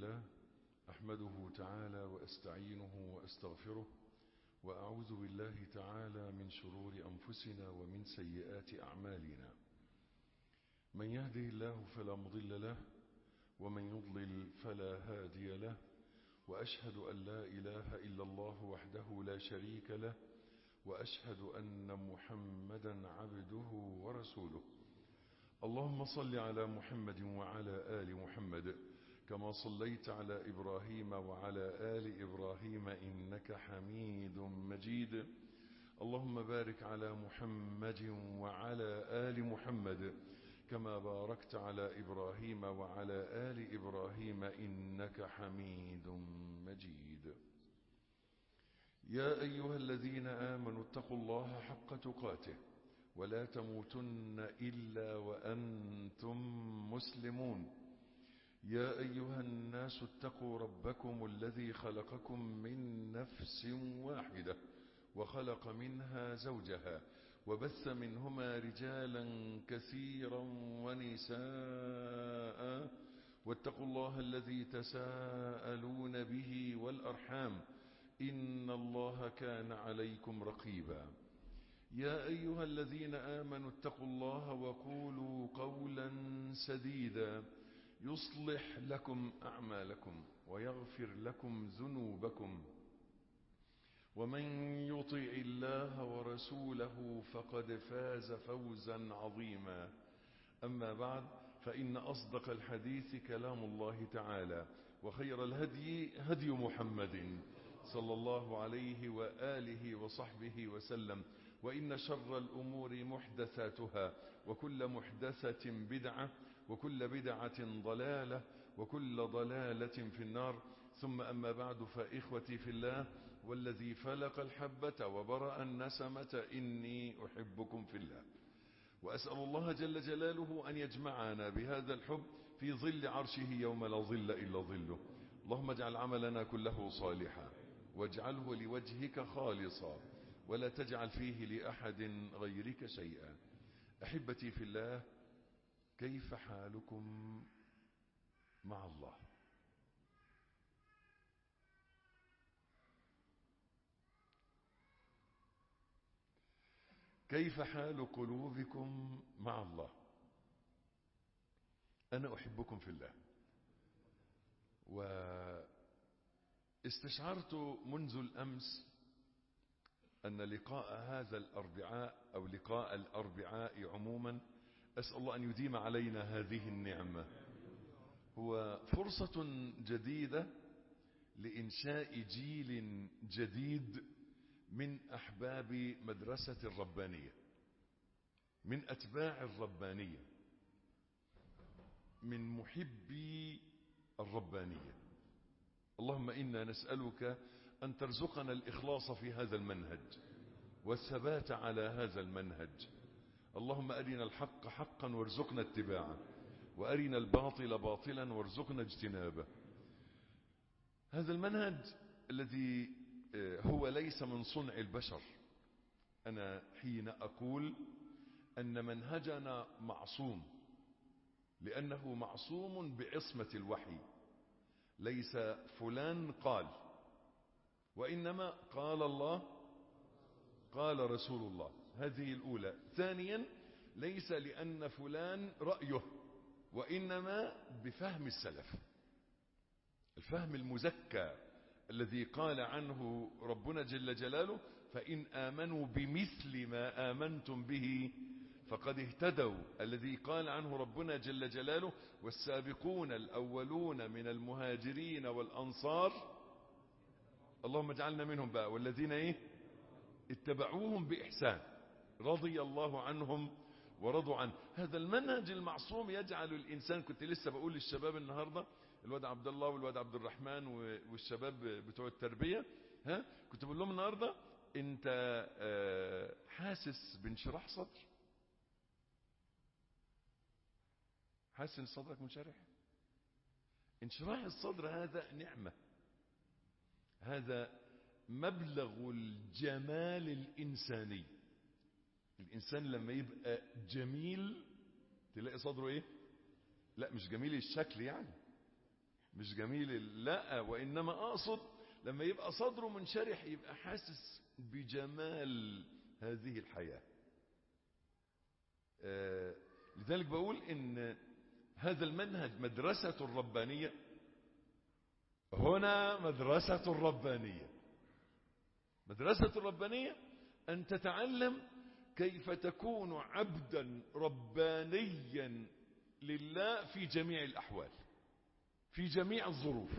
لله أحمده تعالى وأستعينه وأستغفره وأعوذ بالله تعالى من شرور أنفسنا ومن سيئات أعمالنا من يهده الله فلا مضل له ومن يضلل فلا هادي له وأشهد أن لا إله إلا الله وحده لا شريك له وأشهد أن محمدا عبده ورسوله اللهم صل على محمد وعلى آل محمد كما صليت على إبراهيم وعلى آل إبراهيم إنك حميد مجيد اللهم بارك على محمد وعلى آل محمد كما باركت على إبراهيم وعلى آل إبراهيم إنك حميد مجيد يا أيها الذين آمنوا اتقوا الله حق تقاته ولا تموتن إلا وأنتم مسلمون يا أيها الناس اتقوا ربكم الذي خلقكم من نفس واحدة وخلق منها زوجها وبث منهما رجالا كثيرا ونساء واتقوا الله الذي تساءلون به والأرحام إن الله كان عليكم رقيبا يا أيها الذين آمنوا اتقوا الله وقولوا قولا سديدا يصلح لكم أعمالكم ويغفر لكم ذنوبكم ومن يطع الله ورسوله فقد فاز فوزا عظيما أما بعد فإن أصدق الحديث كلام الله تعالى وخير الهدي هدي محمد صلى الله عليه وآله وصحبه وسلم وإن شر الأمور محدثاتها وكل محدثة بدعة وكل بدعة ضلالة وكل ضلالة في النار ثم أما بعد فإخوتي في الله والذي فلق الحبة وبرأ النسمة إني أحبكم في الله وأسأل الله جل جلاله أن يجمعنا بهذا الحب في ظل عرشه يوم لا ظل إلا ظله اللهم اجعل عملنا كله صالحا واجعله لوجهك خالصا ولا تجعل فيه لأحد غيرك شيئا أحبتي في الله كيف حالكم مع الله كيف حال قلوبكم مع الله أنا أحبكم في الله واستشعرت منذ الأمس أن لقاء هذا الأربعاء أو لقاء الأربعاء عموما أسأل الله أن يديم علينا هذه النعمة هو فرصة جديدة لإنشاء جيل جديد من أحباب مدرسة الربانية من أتباع الربانية من محبي الربانية اللهم إنا نسألك أن ترزقنا الإخلاص في هذا المنهج والثبات على هذا المنهج اللهم أرنا الحق حقا وارزقنا اتباعه وأرنا الباطل باطلا وارزقنا اجتنابه هذا المنهج الذي هو ليس من صنع البشر أنا حين أقول أن منهجنا معصوم لأنه معصوم بعصمة الوحي ليس فلان قال وإنما قال الله قال رسول الله هذه الأولى ثانيا ليس لأن فلان رأيه وإنما بفهم السلف الفهم المزكى الذي قال عنه ربنا جل جلاله فإن آمنوا بمثل ما آمنتم به فقد اهتدوا الذي قال عنه ربنا جل جلاله والسابقون الأولون من المهاجرين والأنصار اللهم اجعلنا منهم بقى والذين ايه اتبعوهم بإحسان رضي الله عنهم ورضوا عنه هذا المنهج المعصوم يجعل الإنسان كنت لسه بقول للشباب النهاردة الواد عبد الله والواد عبد الرحمن والشباب بتوع التربية ها كنت بقول لهم النهاردة انت حاسس بانشراح صدر حاسس ان صدرك منشرح انشراح الصدر هذا نعمة هذا مبلغ الجمال الإنساني الإنسان لما يبقى جميل تلاقي صدره إيه لا مش جميل الشكل يعني مش جميل لا وإنما أقصد لما يبقى صدره منشرح يبقى حاسس بجمال هذه الحياة آه لذلك بقول إن هذا المنهج مدرسة الربانية هنا مدرسة الربانية مدرسة الربانية أن تتعلم كيف تكون عبدا ربانيا لله في جميع الأحوال في جميع الظروف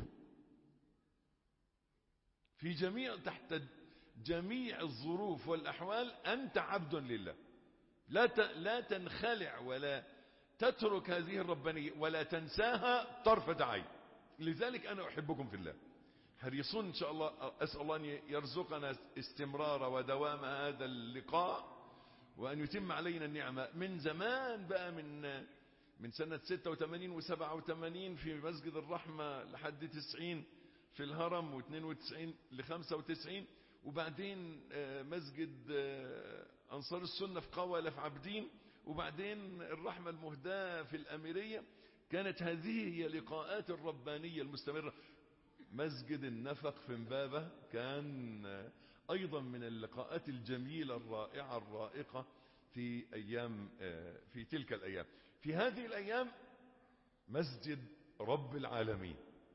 في جميع تحت جميع الظروف والأحوال أنت عبد لله لا لا تنخلع ولا تترك هذه الربانية ولا تنساها طرفة عين لذلك أنا أحبكم في الله حريصون إن شاء الله أسأل الله أن يرزقنا استمرار ودوام هذا اللقاء وأن يتم علينا النعمة من زمان بقى من من سنة 86 و87 في مسجد الرحمة لحد 90 في الهرم و92 ل 95 وبعدين مسجد أنصار السنة في قولة في عابدين وبعدين الرحمة المهداة في الأميرية كانت هذه هي لقاءات الربانية المستمرة مسجد النفق في مبابة كان أيضا من اللقاءات الجميلة الرائعة الرائقة في أيام في تلك الأيام في هذه الأيام مسجد رب العالمين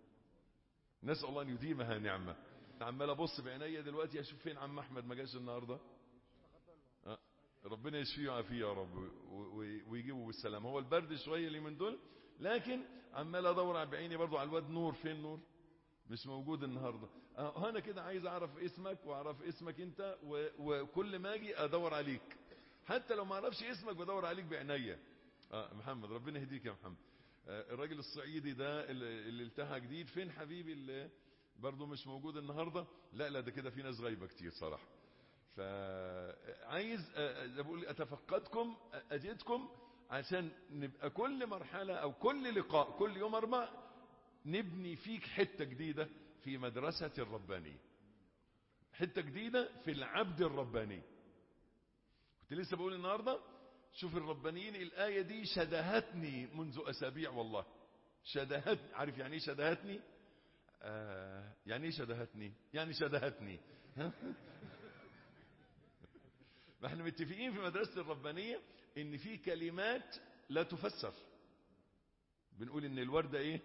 نسأل الله أن يديمها نعمة عمال أبص بعينيا دلوقتي أشوف فين عم أحمد ما جاش النهاردة أه ربنا يشفيه ويعافيه يا رب ويجيبه بالسلام هو البرد شوية اللي من دول لكن عمال أدور بعيني برضو على الواد نور فين نور مش موجود النهاردة أه أنا كده عايز أعرف اسمك وأعرف اسمك أنت وكل ما أجي أدور عليك حتى لو ما أعرفش اسمك بدور عليك بعينيا آه محمد ربنا يهديك يا محمد آه الراجل الصعيدي ده اللي التهى جديد فين حبيبي اللي برضه مش موجود النهارده لا لا ده كده في ناس غايبه كتير صراحه فعايز آه بقول اتفقدكم اجدكم عشان نبقى كل مرحله او كل لقاء كل يوم اربع نبني فيك حته جديده في مدرسه الربانيه حته جديده في العبد الرباني كنت لسه بقول النهارده شوف الربانيين الآية دي شدهتني منذ أسابيع والله شدهتني عارف يعني ايه شدهتني آه يعني ايه شدهتني يعني شدهتني ما احنا متفقين في مدرسة الربانية ان في كلمات لا تفسر بنقول ان الوردة ايه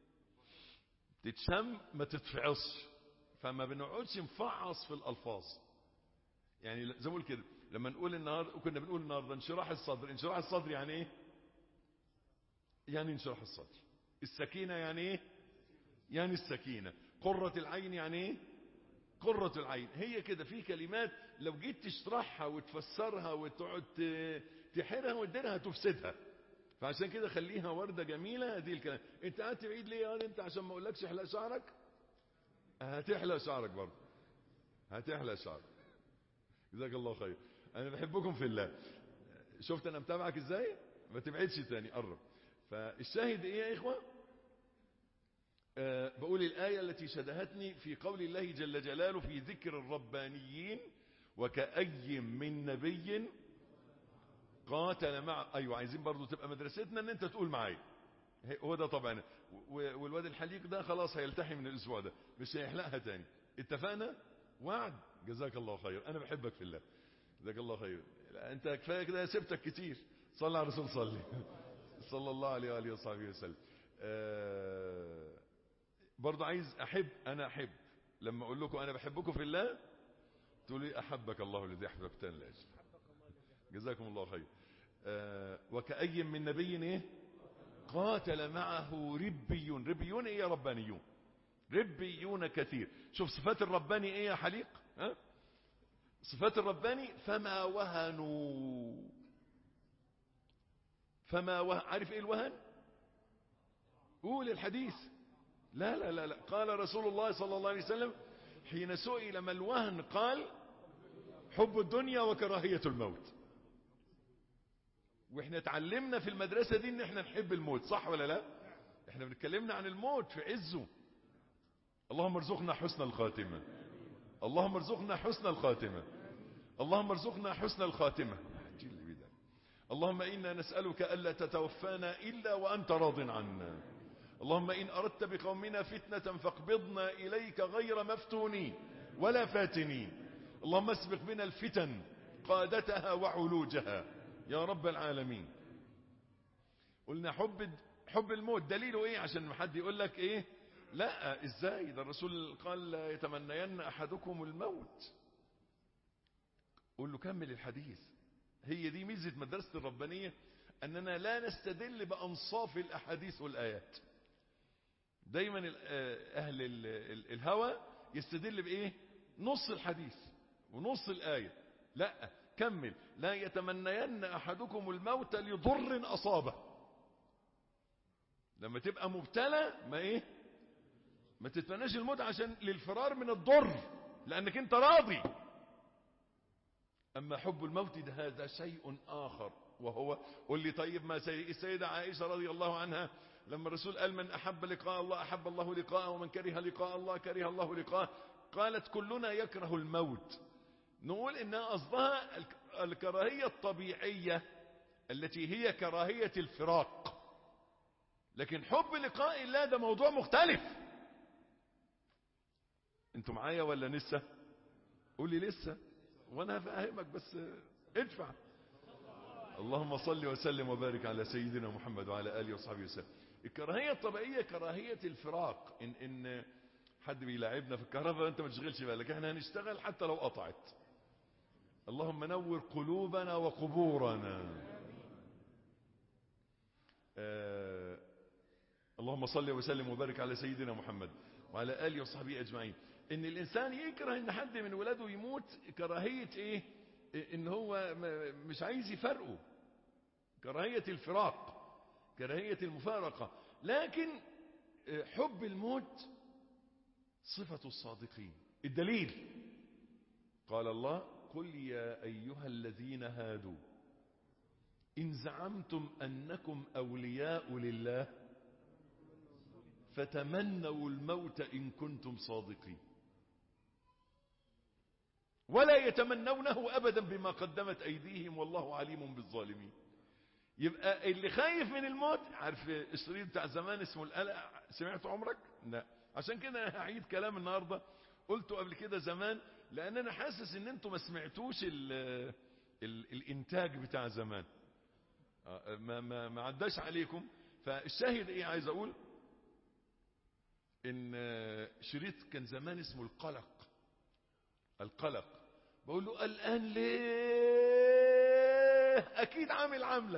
تتشم ما تتفعصش فما بنقعدش نفعص في الألفاظ يعني زي ما بقول كده لما نقول النهارده كنا بنقول النهارده انشراح الصدر انشراح الصدر يعني ايه يعني انشراح الصدر السكينة يعني ايه يعني السكينة قرة العين يعني ايه قرة العين هي كده في كلمات لو جيت تشرحها وتفسرها وتقعد تحرها وتديرها تفسدها فعشان كده خليها وردة جميلة هذه الكلام انت قاعد بعيد ليه يا انت عشان ما اقولكش احلق شعرك هتحلق شعرك برضه هتحلق شعرك جزاك الله خير انا بحبكم في الله شفت انا متابعك ازاي ما تبعدش تاني قرب فالشاهد ايه يا اخوه أه بقول الآية التي شدهتني في قول الله جل جلاله في ذكر الربانيين وكأي من نبي قاتل مع أيوة عايزين برضو تبقى مدرستنا ان انت تقول معايا هو ده طبعا والواد الحليق ده خلاص هيلتحي من الاسبوع ده مش هيحلقها تاني اتفقنا وعد جزاك الله خير انا بحبك في الله جزاك الله خير انت كفايه كده سبتك كتير صلى على الرسول صلي صلى الله عليه واله وصحبه وسلم أه برضه عايز احب انا احب لما اقول لكم انا بحبكم في الله تقولوا لي احبك الله الذي احببتني لاجل جزاكم الله خير أه وكأي من نبي ايه قاتل معه ربيون ربيون ايه يا ربانيون ربيون كثير شوف صفات الرباني ايه يا حليق ها صفات الرباني فما وهنوا فما وهن عارف ايه الوهن قول الحديث لا لا لا لا قال رسول الله صلى الله عليه وسلم حين سئل ما الوهن قال حب الدنيا وكراهية الموت واحنا اتعلمنا في المدرسة دي ان احنا نحب الموت صح ولا لا احنا بنتكلمنا عن الموت في عزه اللهم ارزقنا حسن الخاتمة اللهم ارزقنا حسن الخاتمة اللهم ارزقنا حسن الخاتمة اللهم إنا نسألك ألا تتوفانا إلا وأنت راض عنا اللهم إن أردت بقومنا فتنة فاقبضنا إليك غير مفتونين ولا فاتنين اللهم اسبق بنا الفتن قادتها وعلوجها يا رب العالمين قلنا حب حب الموت دليله ايه عشان ما حد يقول لك ايه لا ازاي ده الرسول قال لا يتمنين احدكم الموت قول له كمل الحديث هي دي ميزه مدرسه الربانيه اننا لا نستدل بانصاف الاحاديث والايات دايما اهل الهوى يستدل بايه نص الحديث ونص الايه لا كمل لا يتمنين احدكم الموت لضر اصابه لما تبقى مبتلى ما ايه ما تتمناش الموت عشان للفرار من الضر لانك انت راضي اما حب الموت ده هذا شيء اخر وهو قل لي طيب ما السيدة عائشة رضي الله عنها لما الرسول قال من احب لقاء الله احب الله لقاءه ومن كره لقاء الله كره الله لقاءه قالت كلنا يكره الموت نقول انها قصدها الكراهية الطبيعية التي هي كراهية الفراق لكن حب لقاء الله ده موضوع مختلف انتوا معايا ولا لسه قولي لسه وانا هفهمك بس ادفع اللهم صل وسلم وبارك على سيدنا محمد وعلى اله وصحبه وسلم الكراهيه الطبيعيه كراهيه الفراق ان ان حد بيلاعبنا في الكهرباء انت ما تشغلش بالك احنا هنشتغل حتى لو قطعت اللهم نور قلوبنا وقبورنا آه اللهم صل وسلم وبارك على سيدنا محمد وعلى اله وصحبه اجمعين ان الانسان يكره ان حد من ولاده يموت كراهيه ايه ان هو مش عايز يفرقه كراهيه الفراق كراهيه المفارقه لكن حب الموت صفه الصادقين الدليل قال الله قل يا ايها الذين هادوا ان زعمتم انكم اولياء لله فتمنوا الموت ان كنتم صادقين ولا يتمنونه ابدا بما قدمت ايديهم والله عليم بالظالمين يبقى اللي خايف من الموت عارف الشريط بتاع زمان اسمه القلق سمعت عمرك لا عشان كده انا هعيد كلام النهارده قلته قبل كده زمان لان انا حاسس ان انتوا ما سمعتوش ال ال الانتاج بتاع زمان ما ما ما عداش عليكم فالشاهد ايه عايز اقول ان شريط كان زمان اسمه القلق القلق بقول له قلقان ليه اكيد عامل عامله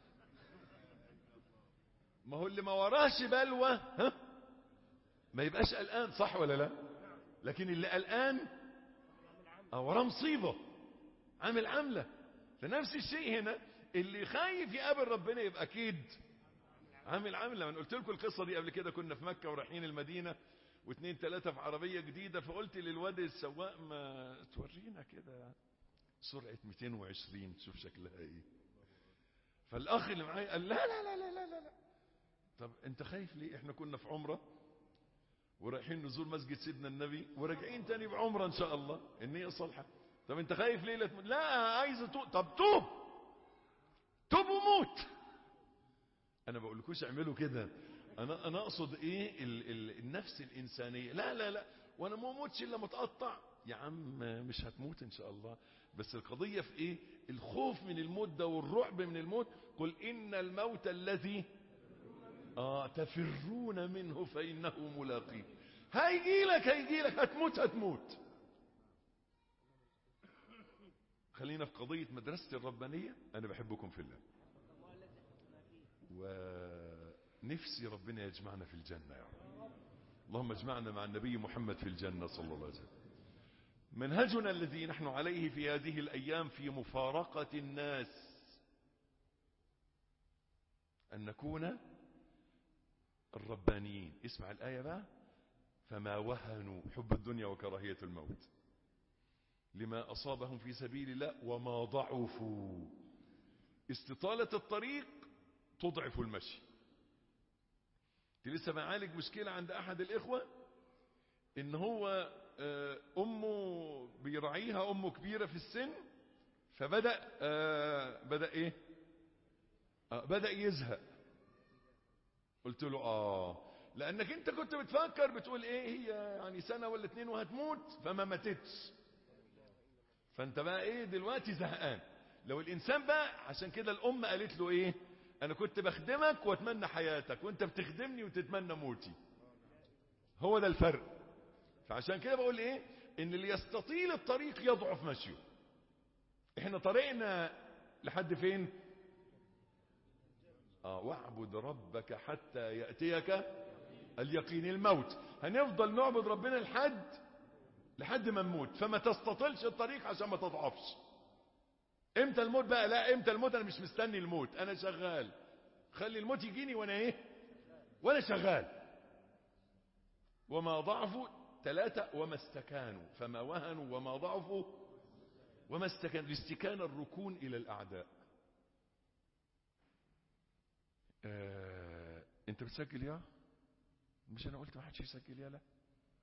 ما هو اللي ما وراش بلوى ها ما يبقاش قلقان صح ولا لا لكن اللي قلقان وراه مصيبه عامل عامله فنفس الشيء هنا اللي خايف يقابل ربنا يبقى اكيد عامل عامله انا قلت لكم القصه دي قبل كده كنا في مكه ورايحين المدينه واثنين ثلاثة في عربية جديدة فقلت للواد السواق ما تورينا كده سرعة 220 تشوف شكلها ايه فالاخ اللي معايا قال لا لا لا لا لا لا طب انت خايف ليه احنا كنا في عمرة ورايحين نزور مسجد سيدنا النبي وراجعين تاني بعمرة ان شاء الله النية صالحة طب انت خايف ليه لا, لا عايز توب طب توب توب وموت انا بقولكوش اعملوا كده انا انا اقصد ايه ال ال النفس الانسانيه لا لا لا وانا ما اموتش الا متقطع يا عم مش هتموت ان شاء الله بس القضيه في ايه الخوف من الموت ده والرعب من الموت قل ان الموت الذي اه تفرون منه فانه ملاقيه هيجي لك هيجي لك هتموت هتموت خلينا في قضيه مدرسه الربانيه انا بحبكم في الله و نفسي ربنا يجمعنا في الجنة يا رب اللهم اجمعنا مع النبي محمد في الجنة صلى الله عليه وسلم منهجنا الذي نحن عليه في هذه الأيام في مفارقة الناس أن نكون الربانيين اسمع الآية بقى فما وهنوا حب الدنيا وكراهية الموت لما أصابهم في سبيل الله وما ضعفوا استطالة الطريق تضعف المشي كنت لسه بعالج مشكلة عند أحد الإخوة إن هو أمه بيراعيها أمه كبيرة في السن فبدأ بدأ إيه بدأ يزهق قلت له آه لانك انت كنت بتفكر بتقول ايه هي يعني سنة ولا اتنين وهتموت فما ماتتش فانت بقى ايه دلوقتي زهقان لو الانسان بقى عشان كده الام قالت له ايه انا كنت بخدمك واتمنى حياتك وانت بتخدمني وتتمنى موتي هو ده الفرق فعشان كده بقول ايه ان اللي يستطيل الطريق يضعف مشيه احنا طريقنا لحد فين اه واعبد ربك حتى يأتيك اليقين الموت هنفضل نعبد ربنا لحد لحد ما نموت فما تستطيلش الطريق عشان ما تضعفش امتى الموت بقى لا امتى الموت انا مش مستني الموت انا شغال خلي الموت يجيني وانا ايه وانا شغال وما ضعفوا ثلاثة وما استكانوا فما وهنوا وما ضعفوا وما استكانوا الاستكان الركون إلى الأعداء آه، انت بتسجل يا مش انا قلت ما حدش يسجل يا لا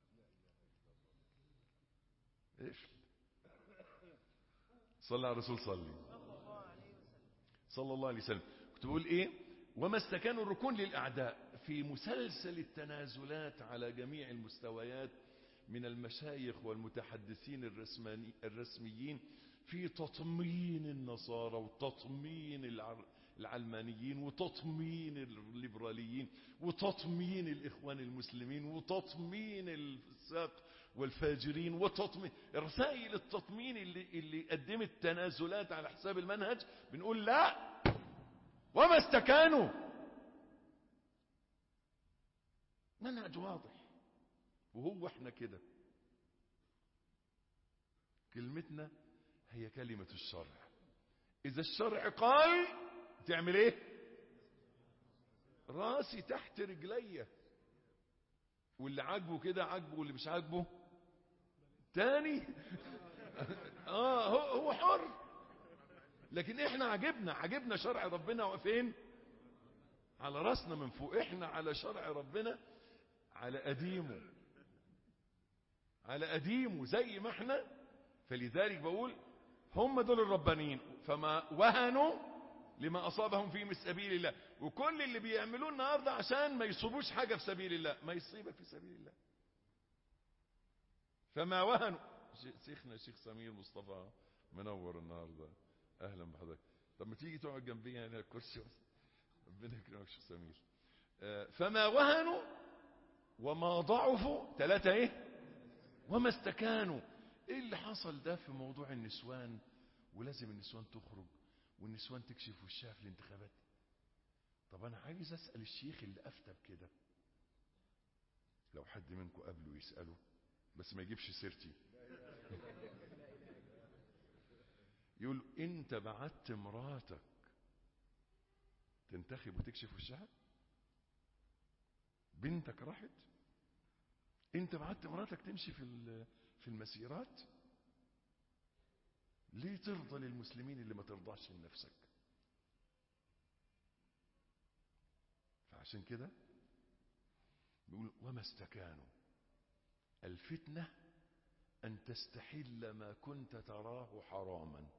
ايش صلى على الرسول صلي صلى الله عليه وسلم كنت بقول ايه وما استكانوا الركون للأعداء في مسلسل التنازلات على جميع المستويات من المشايخ والمتحدثين الرسماني الرسميين في تطمين النصارى وتطمين العر- العلمانيين وتطمين الليبراليين وتطمين الإخوان المسلمين وتطمين الفساق والفاجرين وتطمين رسائل التطمين اللي, اللي قدمت تنازلات على حساب المنهج بنقول لا وما استكانوا منهج واضح وهو احنا كده كلمتنا هي كلمة الشرع إذا الشرع قال تعمل ايه راسي تحت رجليا واللي عاجبه كده عاجبه واللي مش عاجبه تاني اه هو, هو حر لكن احنا عجبنا عجبنا شرع ربنا فين على راسنا من فوق احنا على شرع ربنا على قديمه على قديمه زي ما احنا فلذلك بقول هم دول الربانيين فما وهنوا لما أصابهم في سبيل الله وكل اللي بيعملوه النهاردة عشان ما يصيبوش حاجة في سبيل الله ما يصيبك في سبيل الله فما وهنوا شيخنا الشيخ سمير مصطفى منور النهاردة أهلا بحضرتك طب ما تيجي تقعد جنبي هنا الكرسي بس ربنا يكرمك شيخ سمير آه، فما وهنوا وما ضعفوا ثلاثة ايه وما استكانوا ايه اللي حصل ده في موضوع النسوان ولازم النسوان تخرج والنسوان تكشف وشها في الانتخابات طب انا عايز اسأل الشيخ اللي افتى بكده لو حد منكم قبله يسأله بس ما يجيبش سيرتي يقول انت بعت مراتك تنتخب وتكشف وشها بنتك راحت انت بعت مراتك تمشي في ال- في المسيرات ليه ترضى للمسلمين اللي ما ترضاش لنفسك فعشان كده بيقول وما استكانوا الفتنة أن تستحل ما كنت تراه حراما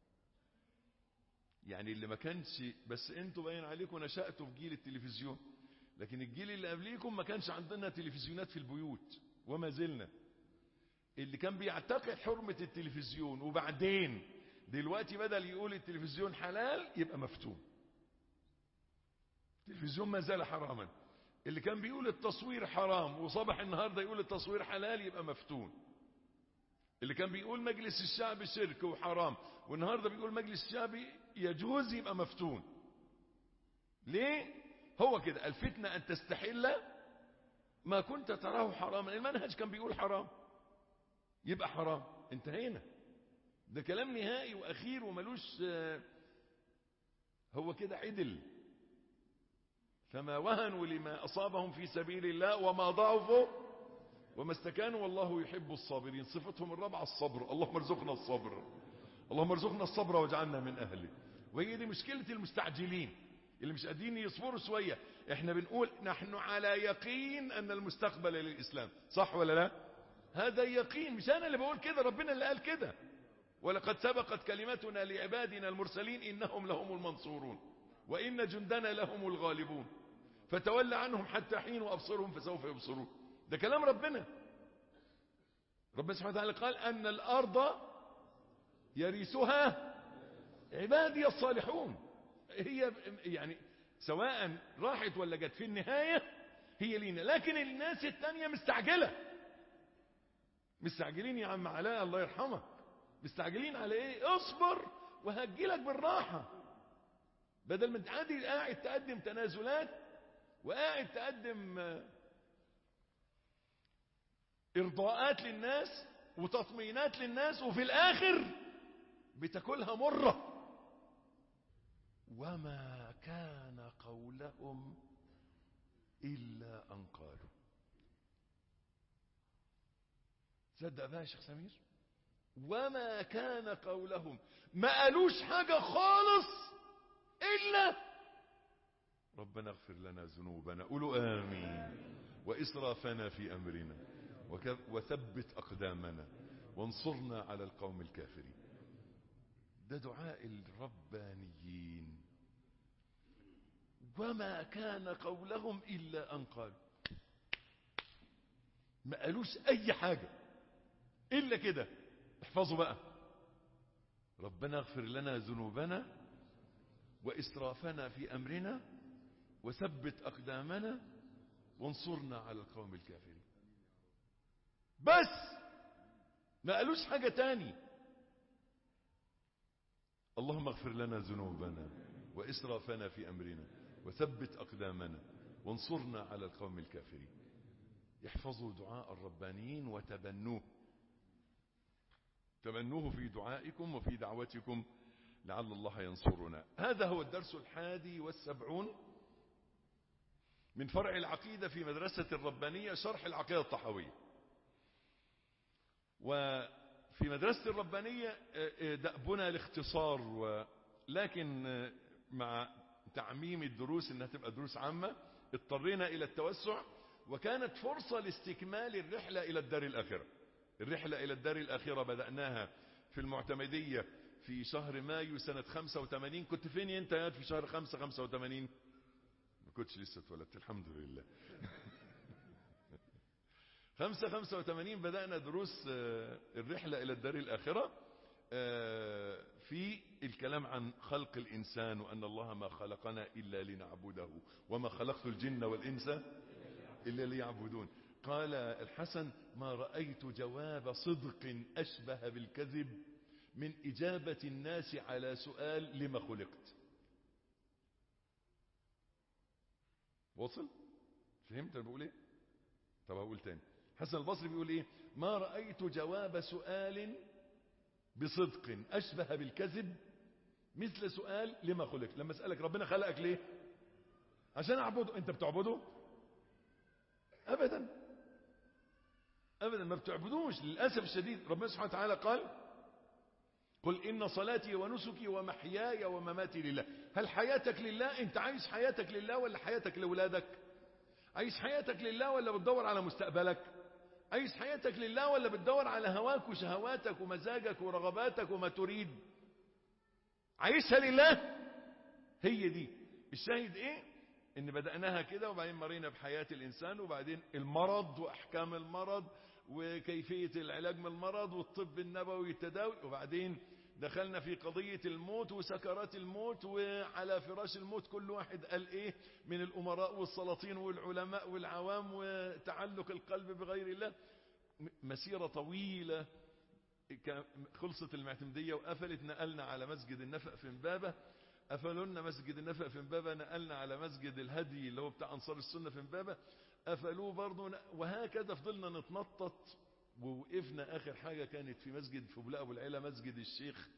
يعني اللي ما كانش بس انتوا باين عليكم نشأتوا في جيل التلفزيون لكن الجيل اللي قبليكم ما كانش عندنا تلفزيونات في البيوت وما زلنا اللي كان بيعتقد حرمة التلفزيون وبعدين دلوقتي بدل يقول التلفزيون حلال يبقى مفتون التلفزيون ما زال حراما اللي كان بيقول التصوير حرام وصبح النهاردة يقول التصوير حلال يبقى مفتون اللي كان بيقول مجلس الشعب شرك وحرام والنهاردة بيقول مجلس الشعب يجوز يبقى مفتون ليه هو كده الفتنة أن تستحل ما كنت تراه حراما المنهج كان بيقول حرام يبقى حرام انتهينا ده كلام نهائي وأخير وملوش آه، هو كده عدل فما وهنوا لما أصابهم في سبيل الله وما ضعفوا وما استكانوا والله يحب الصابرين صفتهم الرابعة الصبر اللهم ارزقنا الصبر اللهم ارزقنا الصبر واجعلنا من أهله وهي دي مشكلة المستعجلين اللي مش قادرين يصبروا شوية احنا بنقول نحن على يقين أن المستقبل للإسلام صح ولا لا هذا يقين مش أنا اللي بقول كده ربنا اللي قال كده ولقد سبقت كلمتنا لعبادنا المرسلين إنهم لهم المنصورون وإن جندنا لهم الغالبون فتولى عنهم حتى حين وأبصرهم فسوف يبصرون ده كلام ربنا ربنا سبحانه وتعالى قال أن الأرض يرثها عبادي الصالحون هي يعني سواء راحت ولا جت في النهاية هي لينا لكن الناس التانية مستعجلة مستعجلين يا عم علاء الله يرحمك مستعجلين على ايه اصبر وهجيلك بالراحة بدل ما تعادي قاعد تقدم تنازلات وقاعد تقدم ارضاءات للناس وتطمينات للناس وفي الاخر بتاكلها مره وما كان قولهم إلا أن قالوا تصدق بقى يا شيخ سمير وما كان قولهم ما قالوش حاجة خالص إلا ربنا اغفر لنا ذنوبنا قولوا آمين وإسرافنا في أمرنا وثبت أقدامنا وانصرنا على القوم الكافرين ده دعاء الربانيين وما كان قولهم إلا أن قالوا ما قالوش أي حاجة إلا كده احفظوا بقى ربنا اغفر لنا ذنوبنا وإسرافنا في أمرنا وثبت أقدامنا وانصرنا على القوم الكافرين بس ما قالوش حاجة تاني اللهم اغفر لنا ذنوبنا وإسرافنا في أمرنا وثبت أقدامنا وانصرنا على القوم الكافرين يحفظوا دعاء الربانيين وتبنوه تبنوه في دعائكم وفي دعوتكم لعل الله ينصرنا هذا هو الدرس الحادي والسبعون من فرع العقيدة في مدرسة الربانية شرح العقيدة الطحوية وفي مدرسة الربانية دأبنا الاختصار لكن مع تعميم الدروس انها تبقى دروس عامة اضطرينا الى التوسع وكانت فرصة لاستكمال الرحلة الى الدار الاخرة الرحلة الى الدار الاخرة بدأناها في المعتمدية في شهر مايو سنة 85 كنت فين انت يا في شهر 5 85 ما كنتش لسه اتولدت الحمد لله 5 85 بدأنا دروس الرحلة الى الدار الاخرة في الكلام عن خلق الإنسان وأن الله ما خلقنا إلا لنعبده وما خلقت الجن والإنس إلا ليعبدون قال الحسن ما رأيت جواب صدق أشبه بالكذب من إجابة الناس على سؤال لما خلقت وصل فهمت أنا بقول إيه طب أقول تاني حسن البصري بيقول إيه ما رأيت جواب سؤال بصدق أشبه بالكذب مثل سؤال لما خلق لما أسألك ربنا خلقك ليه عشان أعبده أنت بتعبده أبدا أبدا ما بتعبدوش للأسف الشديد ربنا سبحانه وتعالى قال قل إن صلاتي ونسكي ومحياي ومماتي لله هل حياتك لله أنت عايش حياتك لله ولا حياتك لأولادك عايش حياتك لله ولا بتدور على مستقبلك عايش حياتك لله ولا بتدور على هواك وشهواتك ومزاجك ورغباتك وما تريد عايشها لله هي دي الشاهد ايه ان بدأناها كده وبعدين مرينا بحياة الانسان وبعدين المرض واحكام المرض وكيفية العلاج من المرض والطب النبوي التداوي وبعدين دخلنا في قضية الموت وسكرات الموت وعلى فراش الموت كل واحد قال ايه من الامراء والسلاطين والعلماء والعوام وتعلق القلب بغير الله مسيرة طويلة خلصت المعتمدية وقفلت نقلنا على مسجد النفق في امبابة قفلوا لنا مسجد النفق في امبابة نقلنا على مسجد الهدي اللي هو بتاع انصار السنة في امبابة قفلوه برضه وهكذا فضلنا نتنطط ووقفنا اخر حاجة كانت في مسجد في بلاء ابو العيلة مسجد الشيخ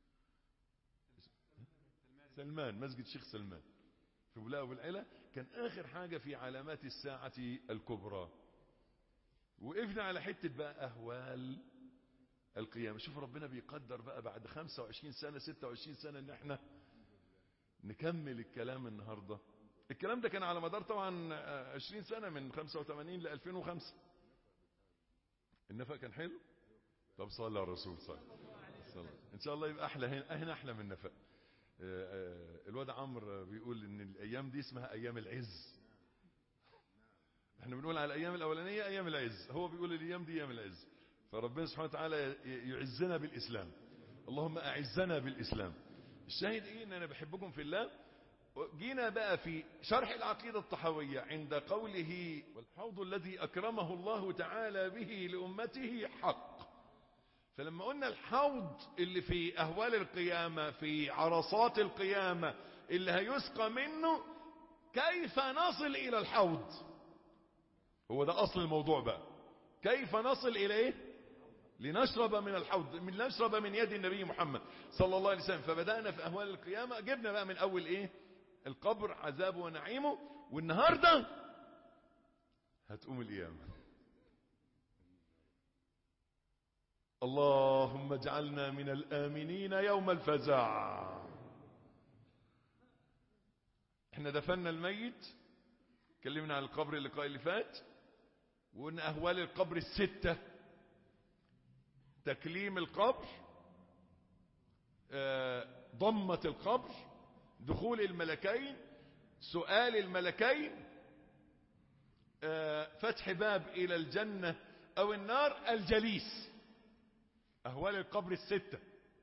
سلمان مسجد الشيخ سلمان في بلاء ابو العيلة كان اخر حاجة في علامات الساعة الكبرى وقفنا على حتة بقى اهوال القيامة شوف ربنا بيقدر بقى بعد 25 سنة 26 سنة ان احنا نكمل الكلام النهاردة الكلام ده كان على مدار طبعا 20 سنة من 85 ل 2005 النفق كان حلو طب صلى على الرسول صلى الله ان شاء الله يبقى احلى هنا هنا احلى من النفق الواد عمرو بيقول ان الايام دي اسمها ايام العز احنا بنقول على الايام الاولانيه ايام العز هو بيقول الايام دي ايام العز فربنا سبحانه وتعالى يعزنا بالاسلام اللهم اعزنا بالاسلام الشاهد ايه ان انا بحبكم في الله جينا بقى في شرح العقيدة الطحوية عند قوله والحوض الذي أكرمه الله تعالى به لأمته حق فلما قلنا الحوض اللي في أهوال القيامة في عرصات القيامة اللي هيسقى منه كيف نصل إلى الحوض هو ده أصل الموضوع بقى كيف نصل إليه لنشرب من الحوض من نشرب من يد النبي محمد صلى الله عليه وسلم فبدأنا في أهوال القيامة جبنا بقى من أول إيه القبر عذابه ونعيمه والنهاردة هتقوم القيامة اللهم اجعلنا من الآمنين يوم الفزع احنا دفنا الميت اتكلمنا عن القبر اللقاء اللي فات وقلنا أهوال القبر الستة تكليم القبر ضمة القبر دخول الملكين سؤال الملكين فتح باب إلى الجنة أو النار الجليس أهوال القبر الستة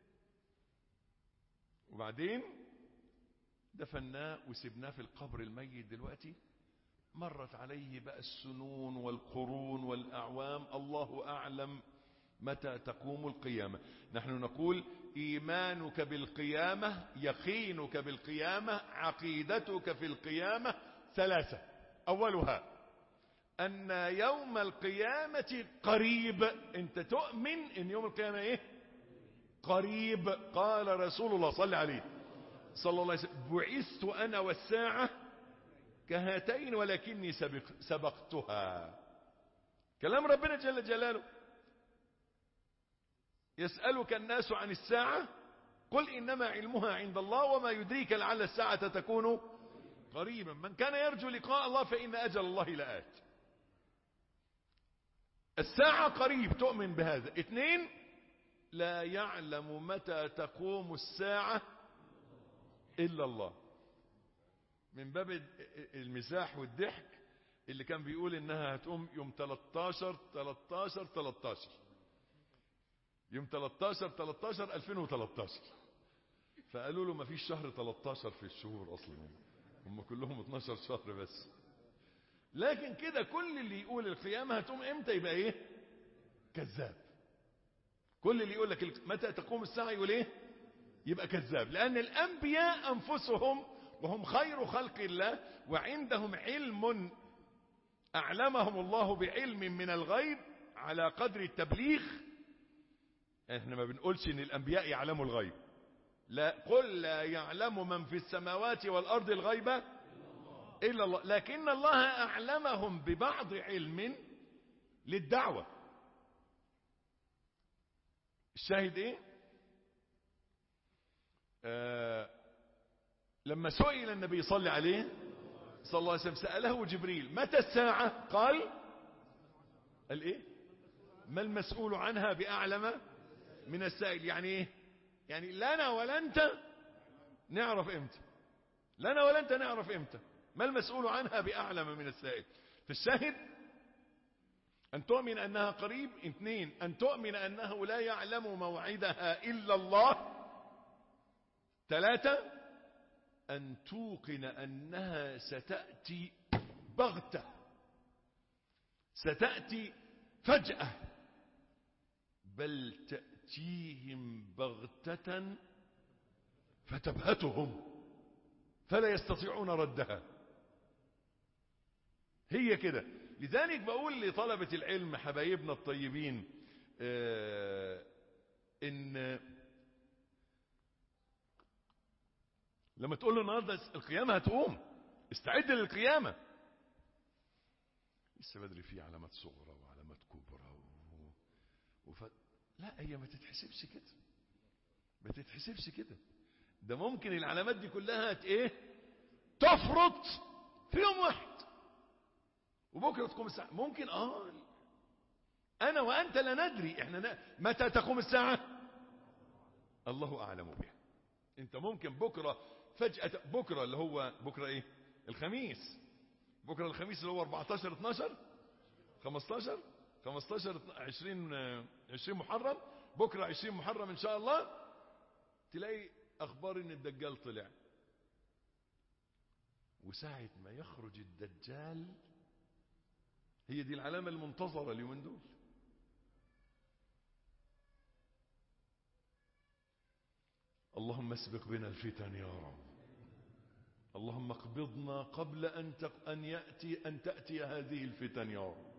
وبعدين دفناه وسبناه في القبر الميت دلوقتي مرت عليه بقى السنون والقرون والأعوام الله أعلم متى تقوم القيامة نحن نقول إيمانك بالقيامة يقينك بالقيامة عقيدتك في القيامة ثلاثة أولها أن يوم القيامة قريب أنت تؤمن أن يوم القيامة إيه قريب قال رسول الله صلى عليه صلى الله عليه وسلم بعثت أنا والساعة كهاتين ولكني سبق سبقتها كلام ربنا جل جلاله يسألك الناس عن الساعة قل إنما علمها عند الله وما يدريك لعل الساعة تكون قريبا من كان يرجو لقاء الله فإن أجل الله لآت الساعة قريب تؤمن بهذا اثنين لا يعلم متى تقوم الساعة إلا الله من باب المزاح والضحك اللي كان بيقول انها هتقوم يوم 13 13 13 يوم 13 13 2013 فقالوا له ما فيش شهر 13 في الشهور اصلا هم كلهم 12 شهر بس لكن كده كل اللي يقول القيامة هتقوم امتى يبقى ايه كذاب كل اللي يقول لك متى تقوم الساعة يقول ايه يبقى كذاب لان الانبياء انفسهم وهم خير خلق الله وعندهم علم اعلمهم الله بعلم من الغيب على قدر التبليغ احنا ما بنقولش ان الانبياء يعلموا الغيب لا قل لا يعلم من في السماوات والارض الغيب الا الله لكن الله اعلمهم ببعض علم للدعوة الشاهد ايه آه لما سئل النبي صلى عليه صلى الله عليه وسلم سأله جبريل متى الساعة قال قال ايه ما المسؤول عنها بأعلم من السائل يعني ايه يعني لنا ولا انت نعرف امتى لنا ولا انت نعرف امتى ما المسؤول عنها بأعلم من السائل فالشاهد أن تؤمن أنها قريب اثنين أن تؤمن أنه لا يعلم موعدها إلا الله ثلاثة أن توقن أنها ستأتي بغتة ستأتي فجأة بل تأتيهم بغتة فتبهتهم فلا يستطيعون ردها هي كده لذلك بقول لطلبة العلم حبايبنا الطيبين آه ان لما تقول له النهارده القيامة هتقوم استعد للقيامة لسه بدري فيه علامات صغرى وعلامات كبرى و... وف... لا هي ما تتحسبش كده ما تتحسبش كده ده ممكن العلامات دي كلها هت ايه تفرط في يوم واحد وبكره تقوم الساعه ممكن اه انا وانت لا ندري احنا ن... متى تقوم الساعه الله اعلم بها انت ممكن بكره فجاه بكره اللي هو بكره ايه الخميس بكرة الخميس اللي هو 14 12 15 15 20 20 محرم بكرة 20 محرم ان شاء الله تلاقي اخبار ان الدجال طلع وساعة ما يخرج الدجال هي دي العلامة المنتظرة اليومين دول اللهم اسبق بنا الفتن يا رب اللهم اقبضنا قبل أن, تق... أن يأتي أن تأتي هذه الفتن يا رب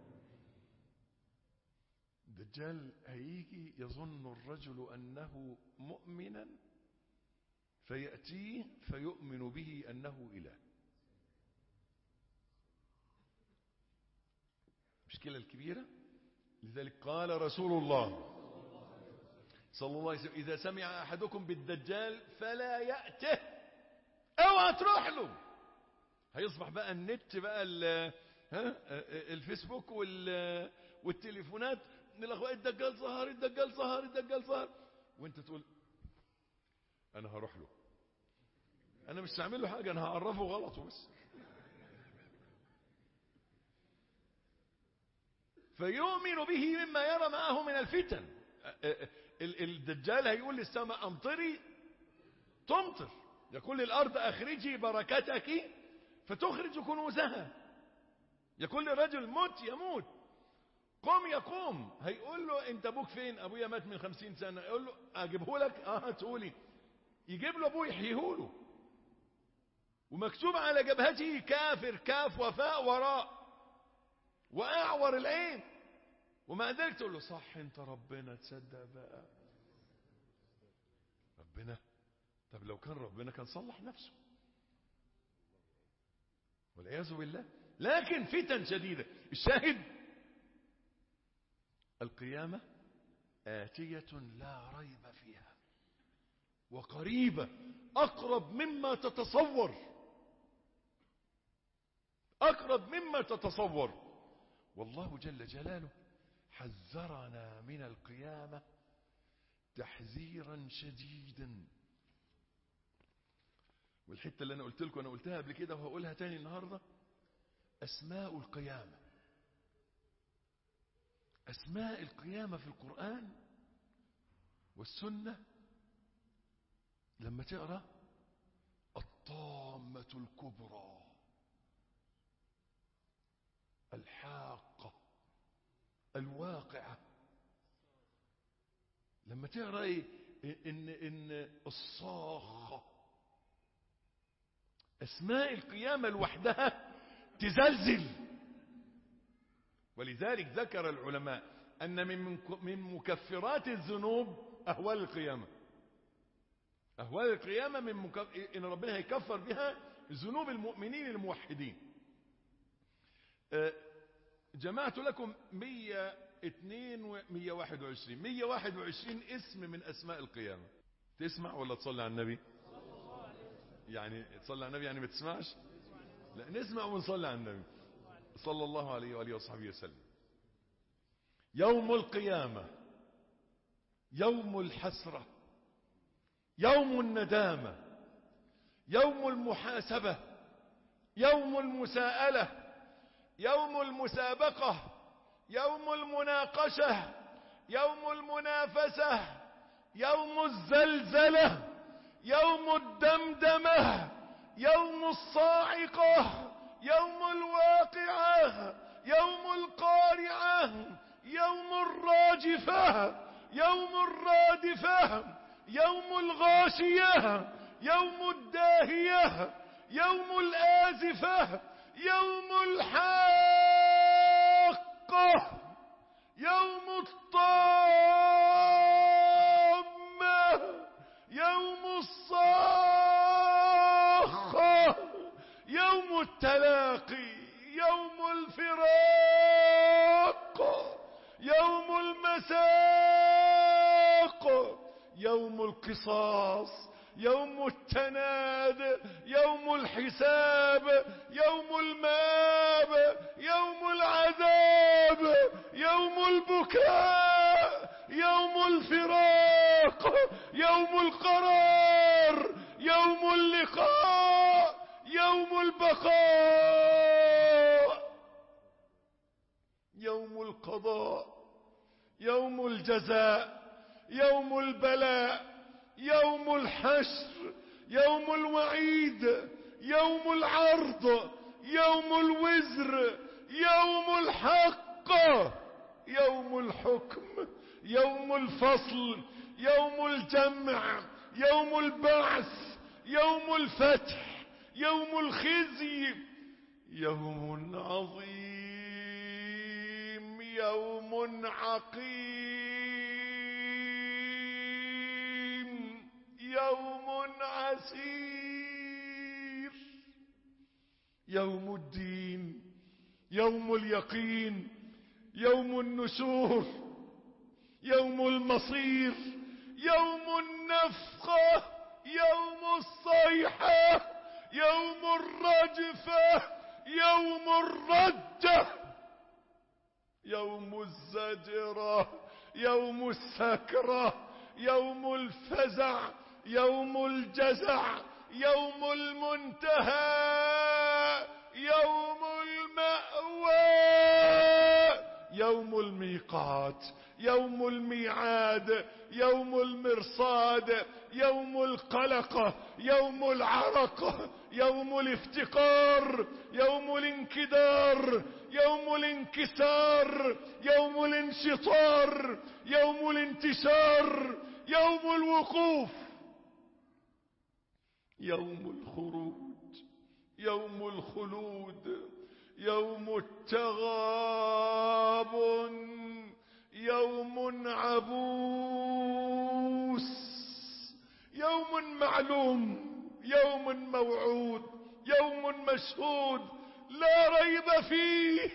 الدجال هيجي يظن الرجل أنه مؤمنا فيأتيه فيؤمن به أنه إله المشكلة الكبيرة لذلك قال رسول الله صلى الله عليه وسلم إذا سمع أحدكم بالدجال فلا يأته اوعى تروح له هيصبح بقى النت بقى ها الفيسبوك والتليفونات الاخوات الدجال ظهر الدجال ظهر الدجال ظهر وانت تقول انا هروح له انا مش هعمل له حاجه انا هعرفه غلطه بس فيؤمن به مما يرى معه من الفتن الدجال هيقول للسماء امطري تمطر يقول للارض اخرجي بركتك فتخرج كنوزها يقول للرجل موت يموت قم يقوم هيقول له انت ابوك فين ابويا مات من خمسين سنة يقول له اجيبه لك اه تقولي يجيب له ابوه يحييه له ومكتوب على جبهته كافر كاف وفاء وراء واعور العين ومع ذلك تقول له صح انت ربنا تصدق بقى ربنا طب لو كان ربنا كان صلح نفسه والعياذ بالله لكن فتن شديدة الشاهد القيامة آتية لا ريب فيها وقريبة أقرب مما تتصور أقرب مما تتصور والله جل جلاله حذرنا من القيامة تحذيرا شديدا والحتة اللي أنا قلت لكم أنا قلتها قبل كده وهقولها تاني النهاردة أسماء القيامة أسماء القيامة في القرآن والسنة لما تقرأ الطامة الكبرى الحاقة الواقعة لما تقرأ إيه إن, إن الصاخة أسماء القيامة لوحدها تزلزل ولذلك ذكر العلماء أن من من مكفرات الذنوب أهوال القيامة أهوال القيامة من مكف... إن ربنا هيكفر بها ذنوب المؤمنين الموحدين جمعت لكم 102 و 121 121 اسم من أسماء القيامة تسمع ولا تصلي على النبي يعني تصلي على النبي يعني ما تسمعش لا نسمع ونصلي على النبي صلى الله عليه وآله وصحبه وسلم يوم القيامة يوم الحسرة يوم الندامة يوم المحاسبة يوم المساءلة يوم المسابقة يوم المناقشة يوم المنافسة يوم الزلزلة يوم الدمدمة يوم الصاعقة يوم الواقعة يوم القارعة يوم الراجفة يوم الرادفة يوم الغاشية يوم الداهية يوم الآزفة يوم الحاقة يوم الطامة يوم الصاخة يوم التلاقي يوم الفراق يوم المساق يوم القصاص يوم التناد يوم الحساب يوم الماب يوم العذاب يوم البكاء يوم الفراق يوم القرار يوم اللقاء يوم البقاء يوم القضاء يوم الجزاء يوم البلاء يوم الحشر يوم الوعيد يوم العرض يوم الوزر يوم الحق يوم الحكم يوم الفصل يوم الجمع يوم البعث يوم الفتح يوم الخزي يوم عظيم يوم عقيم يوم عسير يوم الدين يوم اليقين يوم النشور يوم المصير يوم النفخة يوم الصيحة يوم الرجفة يوم الرجة يوم الزجرة يوم السكرة يوم الفزع يوم الجزع يوم المنتهى يوم المأوى يوم الميقات يوم الميعاد يوم المرصاد يوم القلقة يوم العرق يوم الافتقار يوم الانكدار يوم الانكسار يوم الانشطار يوم الانتشار يوم الوقوف يوم الخروج يوم الخلود يوم التغابن يوم عبوس يوم معلوم يوم موعود يوم مشهود لا ريب فيه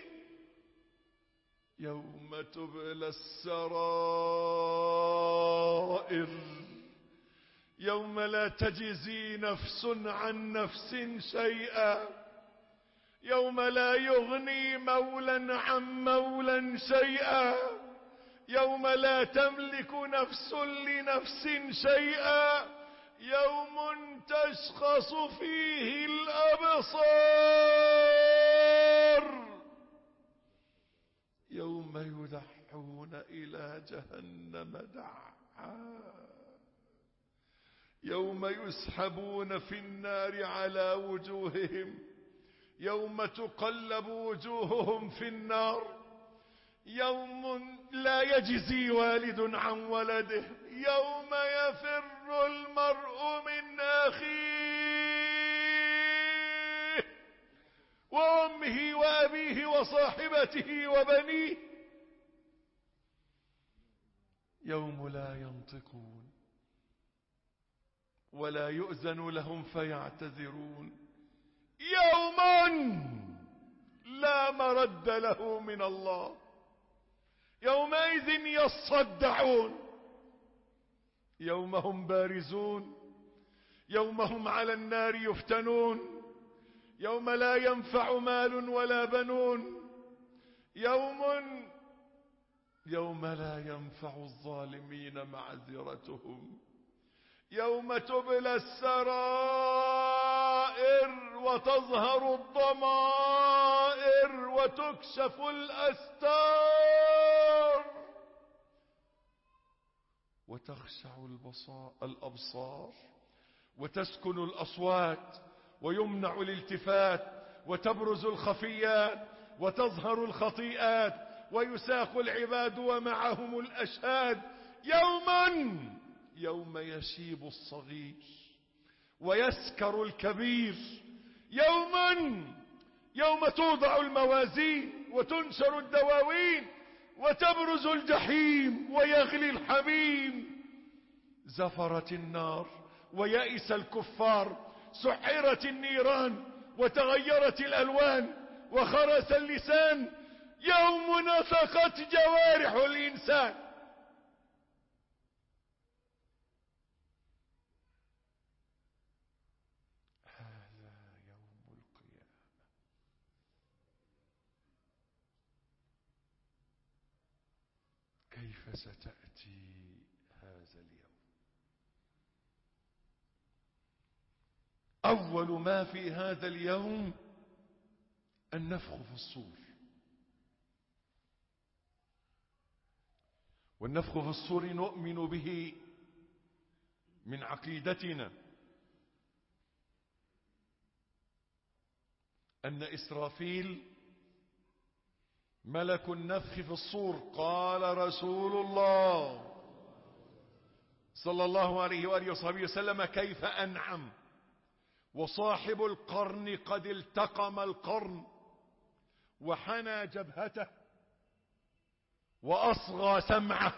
يوم تبلى السرائر يوم لا تجزي نفس عن نفس شيئا يوم لا يغني مولا عن مولا شيئا يوم لا تملك نفس لنفس شيئا يوم تشخص فيه الأبصار يوم يدعون إلى جهنم دعا يوم يسحبون في النار على وجوههم يوم تقلب وجوههم في النار يوم لا يجزي والد عن ولده يوم يفر المرء من أخيه وأمه وأبيه وصاحبته وبنيه يوم لا ينطقون ولا يؤذن لهم فيعتذرون يوم لا مرد له من الله يومئذ يصدعون يوم هم بارزون يوم هم على النار يفتنون يوم لا ينفع مال ولا بنون يوم يوم لا ينفع الظالمين معذرتهم يوم تبلى السرائر وتظهر الضمائر وتكشف الأستار وتخشع الأبصار وتسكن الأصوات ويمنع الالتفات وتبرز الخفيات وتظهر الخطيئات ويساق العباد ومعهم الأشهاد يوما يوم يشيب الصغير ويسكر الكبير يوما يوم توضع الموازين وتنشر الدواوين وتبرز الجحيم ويغلي الحميم زفرت النار ويئس الكفار سحرت النيران وتغيرت الألوان وخرس اللسان يوم نطقت جوارح الإنسان هذا يوم القيامة كيف ستأتي هذا اليوم أول ما في هذا اليوم النفخ في الصور والنفخ في الصور نؤمن به من عقيدتنا أن إسرافيل ملك النفخ في الصور قال رسول الله صلى الله عليه وآله وصحبه وسلم كيف أنعم وصاحب القرن قد التقم القرن وحنى جبهته وأصغى سمعه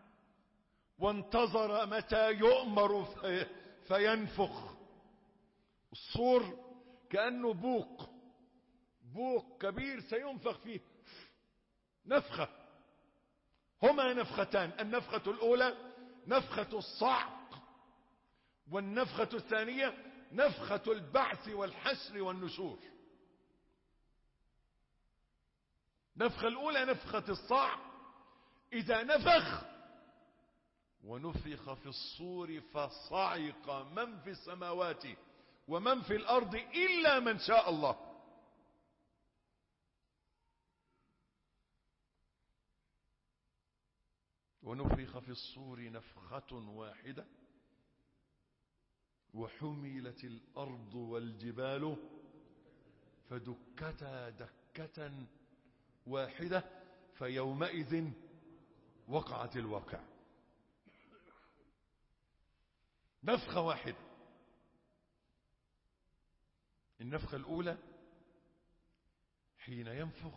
وانتظر متى يؤمر في فينفخ الصور كأنه بوق بوق كبير سينفخ فيه نفخة هما نفختان النفخة الأولى نفخة الصعق والنفخة الثانية نفخة البعث والحشر والنشور نفخة الأولى نفخة الصعق إذا نفخ ونفخ في الصور فصعق من في السماوات ومن في الأرض إلا من شاء الله ونفخ في الصور نفخة واحدة وحملت الأرض والجبال فدكتا دكة واحدة فيومئذ وقعت الواقع نفخة واحدة النفخة الأولى حين ينفخ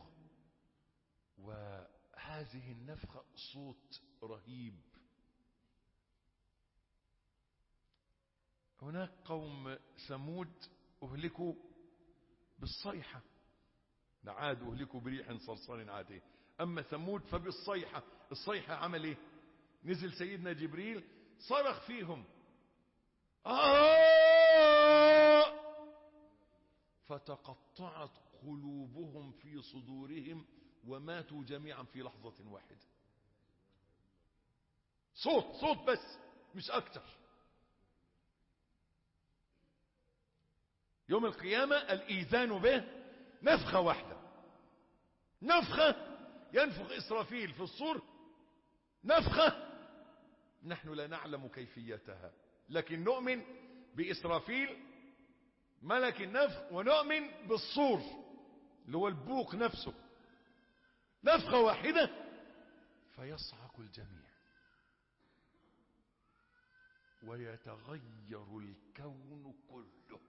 وهذه النفخة صوت رهيب هناك قوم ثمود أهلكوا بالصيحة عاد أهلكوا بريح صرصار عاتيه أما ثمود فبالصيحة الصيحة عمل إيه نزل سيدنا جبريل صرخ فيهم آه فتقطعت قلوبهم في صدورهم وماتوا جميعا في لحظة واحدة صوت صوت بس مش أكتر يوم القيامة الإيذان به نفخة واحدة نفخة ينفخ إسرافيل في الصور نفخة نحن لا نعلم كيفيتها لكن نؤمن بإسرافيل ملك النفخ ونؤمن بالصور اللي هو البوق نفسه نفخة واحدة فيصعق الجميع ويتغير الكون كله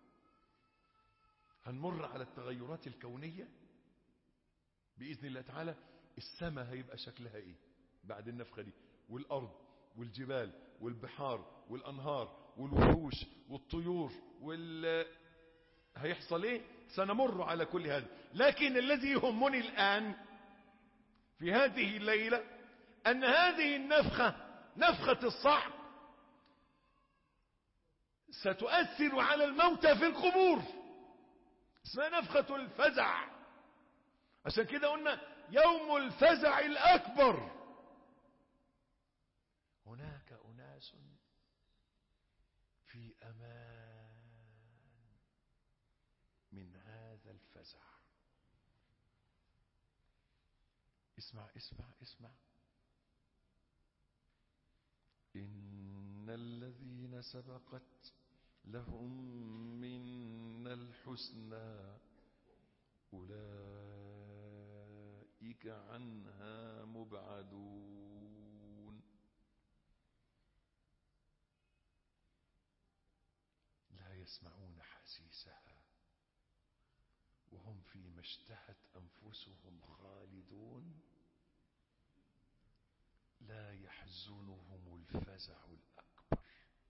هنمر على التغيرات الكونية بإذن الله تعالى السماء هيبقى شكلها ايه بعد النفخة دي والأرض والجبال والبحار والأنهار والوحوش والطيور وال هيحصل ايه سنمر على كل هذا لكن الذي يهمني الآن في هذه الليلة أن هذه النفخة نفخة الصعق ستؤثر على الموتى في القبور اسمها نفخة الفزع عشان كده قلنا يوم الفزع الأكبر هناك أناس في أمان من هذا الفزع اسمع اسمع اسمع إن الذين سبقت لهم منا الحسنى أولئك عنها مبعدون لا يسمعون حسيسها وهم فيما اشتهت أنفسهم خالدون لا يحزنهم الفزع الأكبر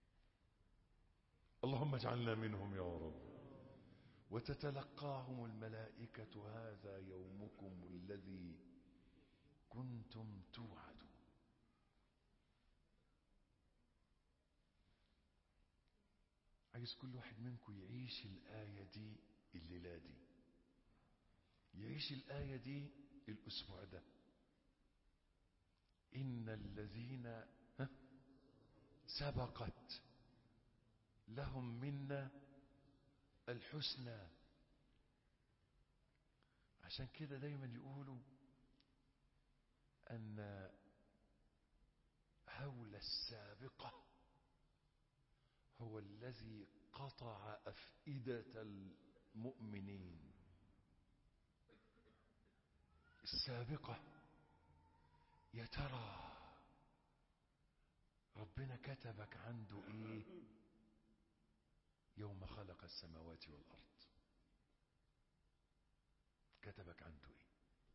اللهم اجعلنا منهم يا رب وتتلقاهم الملائكة هذا يومكم الذي كنتم توعدون عايز كل واحد منكم يعيش الآية دي الليلة دي يعيش الآية دي الأسبوع ده إن الذين سبقت لهم منا الحسنى عشان كده دايما يقولوا أن السابقة هو الذي قطع أفئدة المؤمنين السابقة يا ترى ربنا كتبك عنده ايه يوم خلق السماوات والأرض كتبك عنده ايه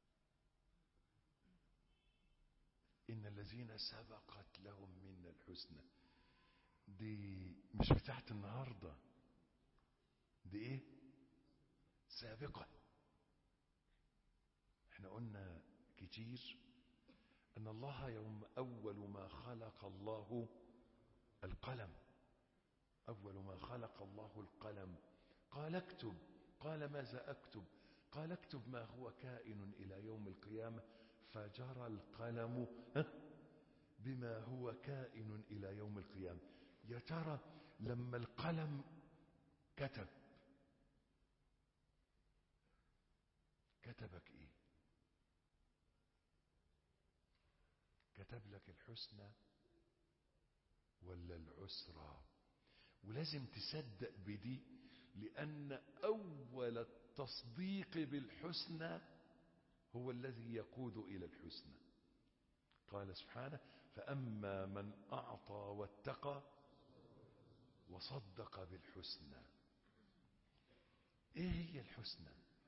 إن الذين سبقت لهم منا الحسنى دي مش بتاعت النهاردة دي ايه سابقة احنا قلنا كتير ان الله يوم اول ما خلق الله القلم اول ما خلق الله القلم قال اكتب قال ماذا اكتب قال اكتب ما هو كائن الى يوم القيامة فجرى القلم بما هو كائن الى يوم القيامة يا ترى لما القلم كتب كتبك ايه كتب لك الحسنى ولا العسرى ولازم تصدق بدي لأن أول التصديق بالحسنى هو الذي يقود إلى الحسنى قال سبحانه فأما من أعطى واتقى وصدق بالحسنى ايه هي الحسنى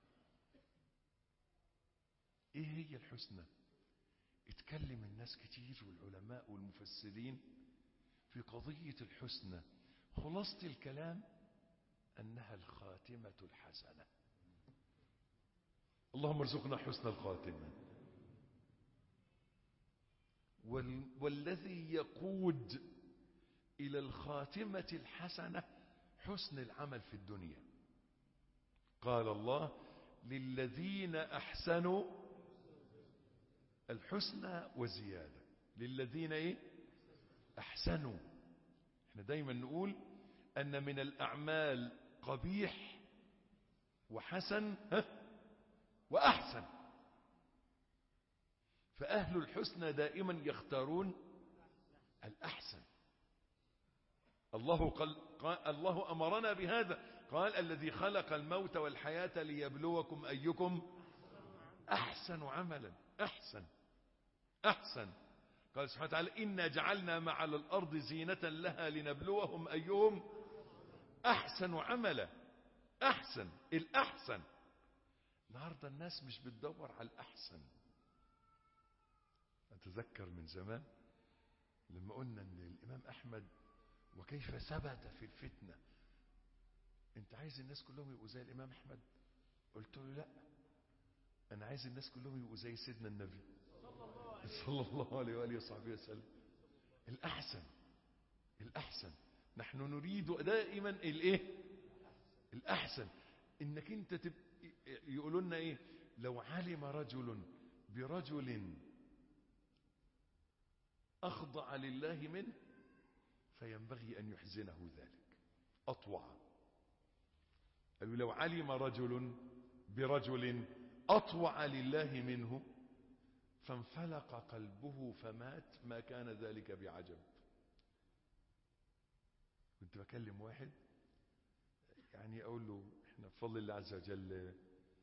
ايه هي الحسنى اتكلم الناس كتير والعلماء والمفسرين في قضية الحسنى خلاصة الكلام أنها الخاتمة الحسنة اللهم ارزقنا حسن الخاتمة وال والذي يقود إلى الخاتمة الحسنة حسن العمل في الدنيا قال الله للذين أحسنوا الحسنى وزيادة للذين ايه احسنوا احنا دايما نقول ان من الاعمال قبيح وحسن ها واحسن فاهل الحسنى دائما يختارون الاحسن الله قال, قال الله امرنا بهذا قال الذي خلق الموت والحياة ليبلوكم ايكم احسن عملا احسن أحسن قال سبحانه وتعالى إنا جعلنا ما على الأرض زينة لها لنبلوهم أيهم أحسن عملا أحسن الأحسن النهاردة الناس مش بتدور على الأحسن أتذكر من زمان لما قلنا أن الإمام أحمد وكيف ثبت في الفتنة أنت عايز الناس كلهم يبقوا زي الإمام أحمد قلت له لا أنا عايز الناس كلهم يبقوا زي سيدنا النبي صلى الله عليه وآله وصحبه وسلم الأحسن الأحسن نحن نريد دائما الإيه الأحسن إنك أنت تب... يقولوا لنا إيه لو علم رجل برجل أخضع لله منه فينبغي أن يحزنه ذلك أطوع قالوا لو علم رجل برجل أطوع لله منه فانفلق قلبه فمات ما كان ذلك بعجب كنت بكلم واحد يعني أقول له احنا بفضل الله عز وجل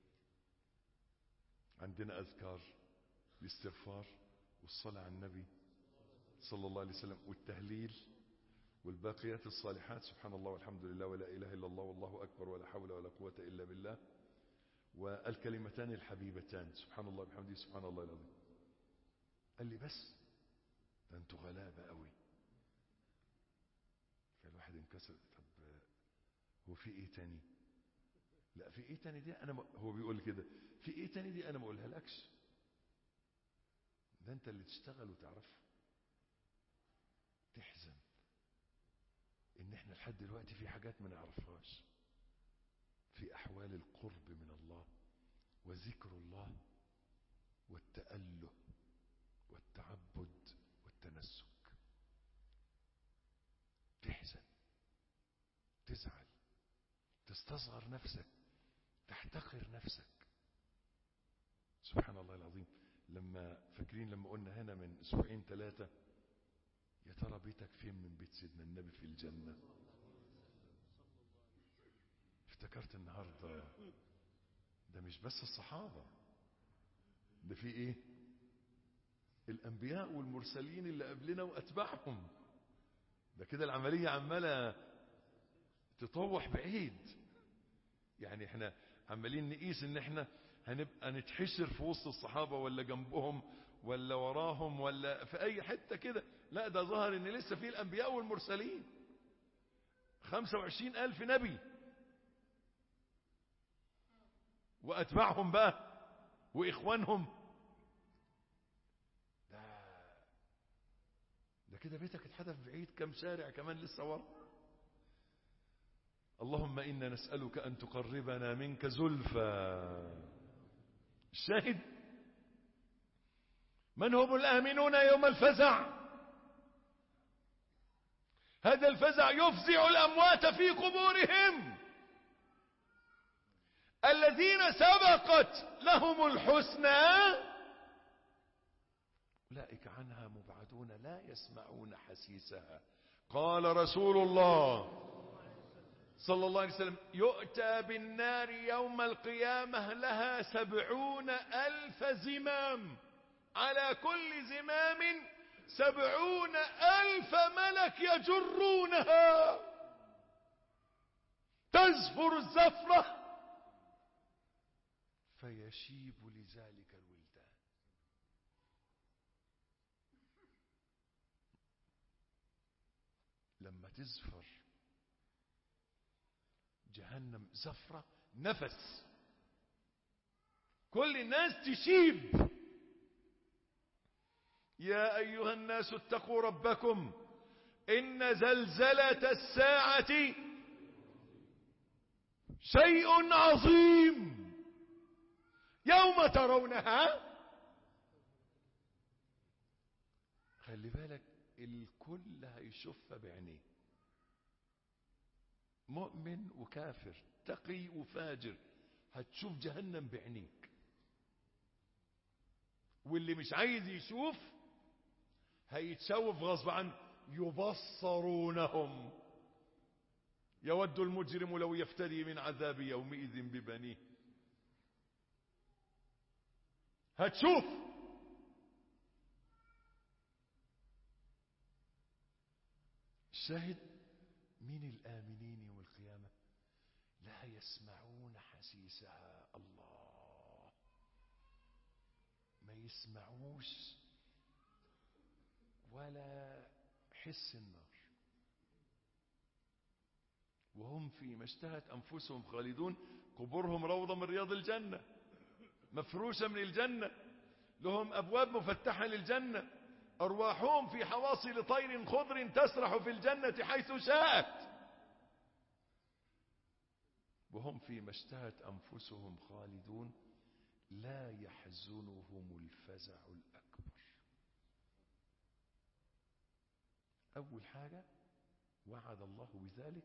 عندنا أذكار الاستغفار والصلاة على النبي صلى الله عليه وسلم والتهليل والباقيات الصالحات سبحان الله والحمد لله ولا إله إلا الله والله أكبر ولا حول ولا قوة إلا بالله والكلمتان الحبيبتان سبحان الله بحمده سبحان الله العظيم قال لي بس ده انتوا غلابة قوي فالواحد انكسر طب هو في ايه تاني لا في ايه تاني دي انا م... هو بيقول كده في ايه تاني دي انا ما اقولها لكش ده انت اللي تشتغل وتعرف تحزن ان احنا لحد دلوقتي في حاجات ما نعرفهاش في احوال القرب من الله وذكر الله والتأله والتعبد والتنسك تحزن تزعل تستصغر نفسك تحتقر نفسك سبحان الله العظيم لما فاكرين لما قلنا هنا من اسبوعين ثلاثة يا ترى بيتك فين من بيت سيدنا النبي في الجنة افتكرت النهاردة ده مش بس الصحابة ده في ايه الانبياء والمرسلين اللي قبلنا واتباعهم ده كده العملية عمالة تطوح بعيد يعني احنا عمالين نقيس ان احنا هنبقى نتحشر في وسط الصحابة ولا جنبهم ولا وراهم ولا في اي حتة كده لا ده ظهر ان لسه في الانبياء والمرسلين خمسة وعشرين الف نبي واتباعهم بقى واخوانهم ده ده كده بيتك اتحدث بعيد كم شارع كمان لسه ورا اللهم إنا نسألك أن تقربنا منك زلفى الشاهد من هم الآمنون يوم الفزع هذا الفزع يفزع الأموات في قبورهم الذين سبقت لهم الحسنى أولئك عنها مبعدون لا يسمعون حسيسها قال رسول الله صلى الله عليه وسلم يؤتى بالنار يوم القيامة لها سبعون ألف زمام على كل زمام سبعون ألف ملك يجرونها تزفر الزفرة فيشيب لذلك الولدان لما تزفر جهنم زفرة نفس كل الناس تشيب يا أيها الناس اتقوا ربكم إن زلزلة الساعة شيء عظيم يوم ترونها خلي بالك الكل هيشوفها بعينيه مؤمن وكافر تقي وفاجر هتشوف جهنم بعينيك واللي مش عايز يشوف هيتشوف غصب عنه يبصرونهم يود المجرم لو يفتدي من عذاب يومئذ ببنيه هتشوف الشاهد مين الآمنين يوم القيامة لا يسمعون حسيسها الله ما يسمعوش ولا حس النار وهم فيما اشتهت أنفسهم خالدون قبورهم روضة من رياض الجنة مفروشة من الجنة لهم أبواب مفتحة للجنة أرواحهم في حواصل طير خضر تسرح في الجنة حيث شاءت وهم فيما اشتهت أنفسهم خالدون لا يحزنهم الفزع الأكبر أول حاجة وعد الله بذلك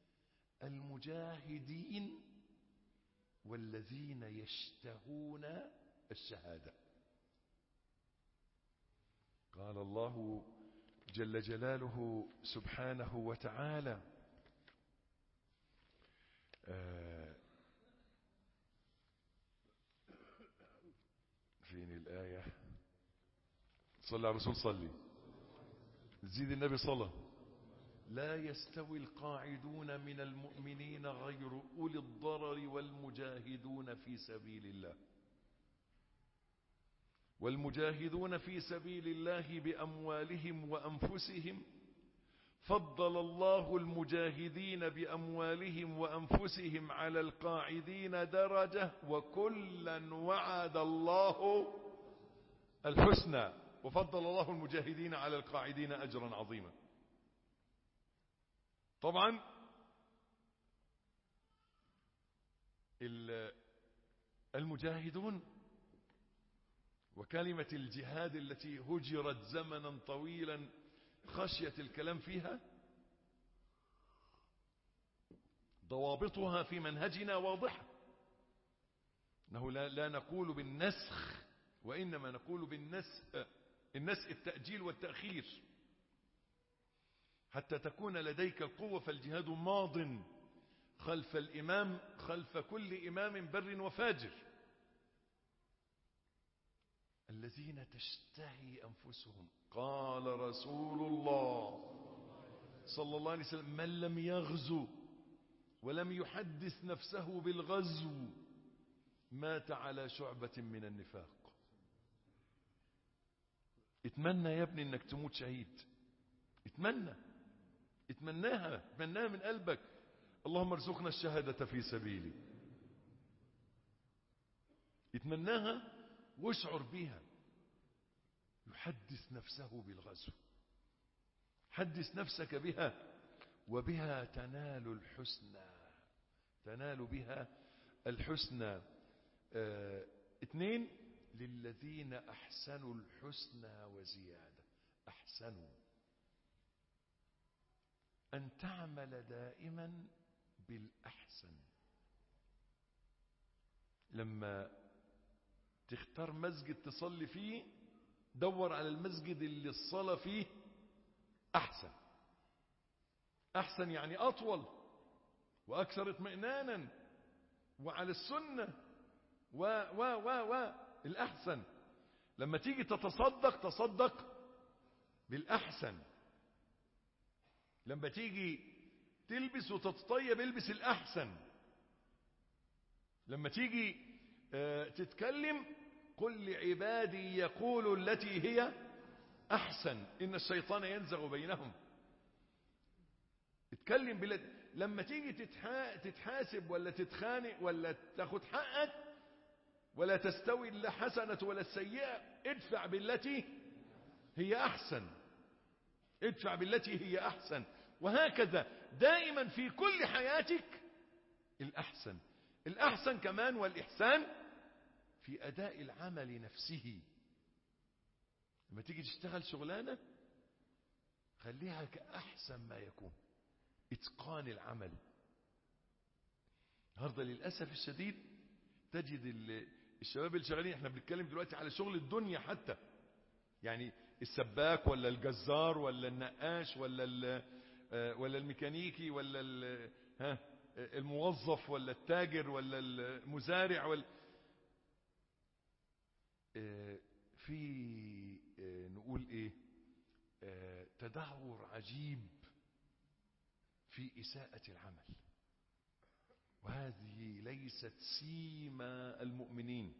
المجاهدين والذين يشتهون الشهاده قال الله جل جلاله سبحانه وتعالى آه فين الآية صلى على الرسول صلي زيد النبي صلى لا يستوي القاعدون من المؤمنين غير أولي الضرر والمجاهدون في سبيل الله والمجاهدون في سبيل الله بأموالهم وأنفسهم فضل الله المجاهدين بأموالهم وأنفسهم على القاعدين درجة وكلا وعد الله الحسنى وفضل الله المجاهدين على القاعدين أجرا عظيما طبعا المجاهدون وكلمة الجهاد التي هجرت زمنا طويلا خشية الكلام فيها ضوابطها في منهجنا واضحة أنه لا, لا نقول بالنسخ وإنما نقول بالنسخ النسخ التأجيل والتأخير حتى تكون لديك القوة فالجهاد ماض خلف الإمام خلف كل إمام بر وفاجر الذين تشتهي أنفسهم قال رسول الله صلى الله عليه وسلم من لم يغزو ولم يحدث نفسه بالغزو مات على شعبة من النفاق اتمنى يا ابني انك تموت شهيد اتمنى اتمناها اتمناها من قلبك اللهم ارزقنا الشهادة في سبيلي اتمناها واشعر بها يحدث نفسه بالغزو حدث نفسك بها وبها تنال الحسنى تنال بها الحسنى اه اثنين للذين أحسنوا الحسنى وزيادة أحسنوا أن تعمل دائما بالأحسن لما تختار مسجد تصلي فيه دور على المسجد اللي الصلاة فيه أحسن أحسن يعني أطول وأكثر اطمئنانا وعلى السنة و و و و الأحسن لما تيجي تتصدق تصدق بالأحسن لما تيجي تلبس وتتطيب البس الأحسن لما تيجي اه تتكلم قل لعبادي يقولوا التي هي أحسن إن الشيطان ينزغ بينهم اتكلم بلد لما تيجي تتحا... تتحاسب ولا تتخانق ولا تاخد حقك ولا تستوي لا حسنة ولا السيئة ادفع بالتي هي أحسن ادفع بالتي هي أحسن وهكذا دائما في كل حياتك الأحسن الأحسن كمان والإحسان في أداء العمل نفسه لما تيجي تشتغل شغلانة خليها كأحسن ما يكون اتقان العمل النهارده للأسف الشديد تجد الشباب اللي شغالين احنا بنتكلم دلوقتي على شغل الدنيا حتى يعني السباك ولا الجزار ولا النقاش ولا ولا الميكانيكي ولا ها الموظف ولا التاجر ولا المزارع ولا في نقول ايه تدهور عجيب في إساءة العمل وهذه ليست سيما المؤمنين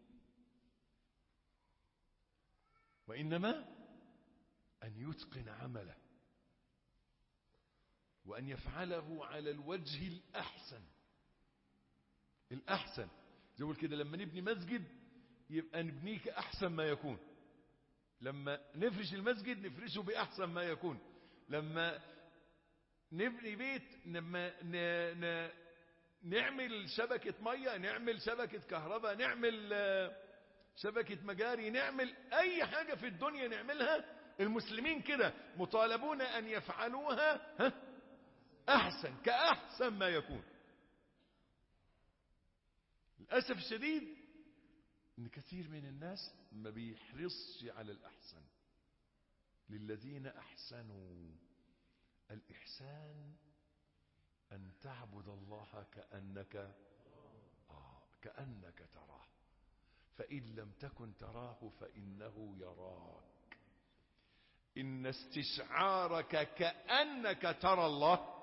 وإنما أن يتقن عمله وأن يفعله على الوجه الأحسن الأحسن زي ما كده لما نبني مسجد يبقى نبنيه كأحسن ما يكون لما نفرش المسجد نفرشه بأحسن ما يكون لما نبني بيت لما ن... ن... نعمل شبكة مية نعمل شبكة كهرباء نعمل شبكة مجاري نعمل أي حاجة في الدنيا نعملها المسلمين كده مطالبون أن يفعلوها ها أحسن كأحسن ما يكون للأسف الشديد ان كثير من الناس ما بيحرصش على الأحسن للذين أحسنوا الإحسان أن تعبد الله كأنك آه كأنك تراه فإن لم تكن تراه فإنه يراك إن استشعارك كأنك ترى الله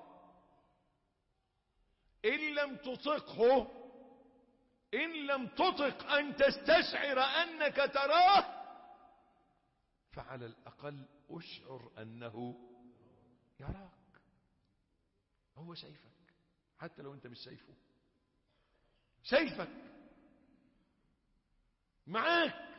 إن لم تطقه إن لم تطق أن تستشعر أنك تراه فعلى الأقل أشعر أنه يراك هو شايفك حتى لو أنت مش شايفه شايفك معاك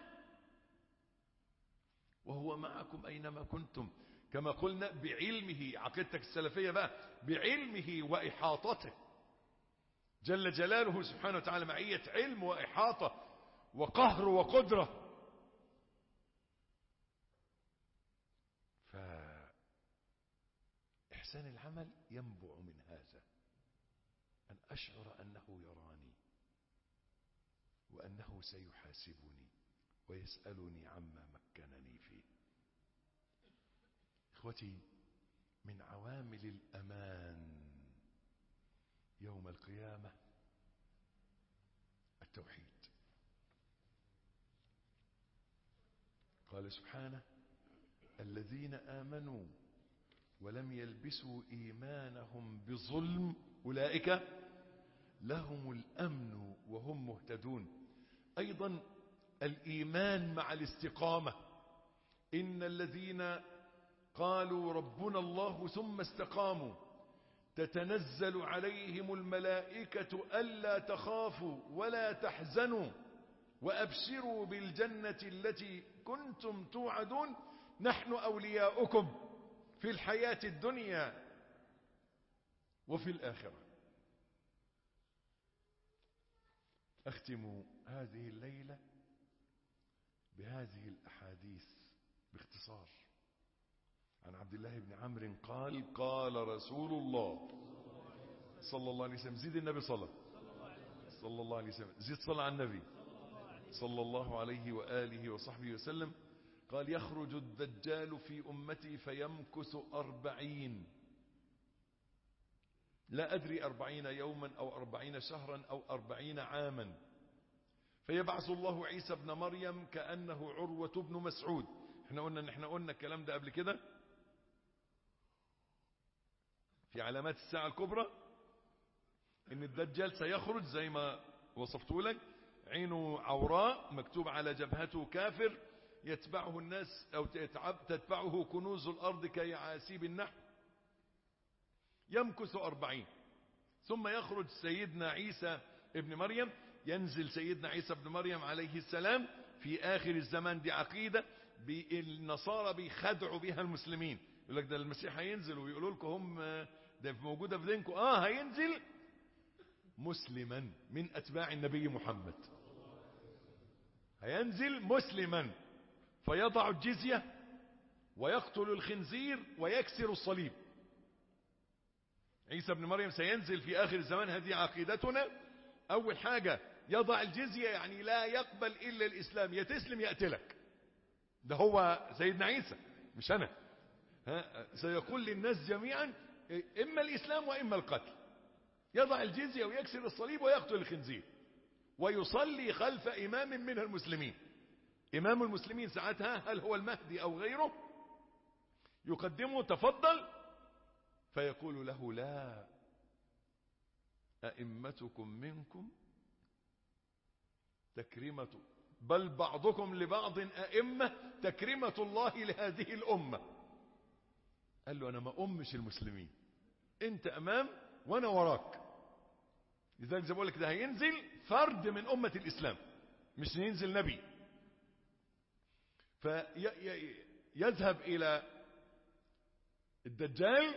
وهو معكم أينما كنتم كما قلنا بعلمه عقيدتك السلفية بقى بعلمه وإحاطته جل جلاله سبحانه وتعالى معية علم وإحاطة وقهر وقدرة فإحسان العمل ينبع من هذا أن أشعر أنه يراني وأنه سيحاسبني ويسألني عما مكنني فيه إخوتي من عوامل الأمان يوم القيامة التوحيد قال سبحانه الذين آمنوا ولم يلبسوا إيمانهم بظلم أولئك لهم الأمن وهم مهتدون أيضا الإيمان مع الاستقامة إن الذين قالوا ربنا الله ثم استقاموا تتنزل عليهم الملائكة ألا تخافوا ولا تحزنوا وأبشروا بالجنة التي كنتم توعدون نحن أولياؤكم في الحياة الدنيا وفي الآخرة أختم هذه الليلة بهذه الأحاديث باختصار عن عبد الله بن عمرو قال قال رسول الله صلى الله عليه وسلم زيد النبي صلى صلى الله عليه وسلم زيد صلى على النبي صلى الله عليه وآله وصحبه وسلم قال يخرج الدجال في أمتي فيمكث أربعين لا أدري أربعين يوما أو أربعين شهرا أو أربعين عاما فيبعث الله عيسى ابن مريم كأنه عروة بن مسعود احنا قلنا ان احنا قلنا الكلام ده قبل كده في علامات الساعة الكبرى ان الدجال سيخرج زي ما وصفته لك عينه عوراء مكتوب على جبهته كافر يتبعه الناس او تتبعه كنوز الارض كيعاسيب النحل يمكث أربعين ثم يخرج سيدنا عيسى ابن مريم ينزل سيدنا عيسى ابن مريم عليه السلام في آخر الزمان دي عقيدة النصارى بيخدعوا بها المسلمين يقول لك ده المسيح هينزل ويقولوا لكم هم ده موجودة في دينكم اه هينزل مسلما من أتباع النبي محمد هينزل مسلما فيضع الجزية ويقتل الخنزير ويكسر الصليب عيسى ابن مريم سينزل في آخر الزمان هذه عقيدتنا أول حاجة يضع الجزية يعني لا يقبل إلا الإسلام يتسلم يقتلك ده هو سيدنا عيسى مش أنا ها سيقول للناس جميعا إما الإسلام وإما القتل يضع الجزية ويكسر الصليب ويقتل الخنزير ويصلي خلف إمام من المسلمين إمام المسلمين ساعتها هل هو المهدي أو غيره يقدمه تفضل فيقول له لا أئمتكم منكم تكريمة بل بعضكم لبعض أئمة تكريمة الله لهذه الأمة قال له أنا ما أمش المسلمين أنت أمام وأنا وراك لذلك زي بقول لك ده هينزل فرد من أمة الإسلام مش ينزل نبي فيذهب إلى الدجال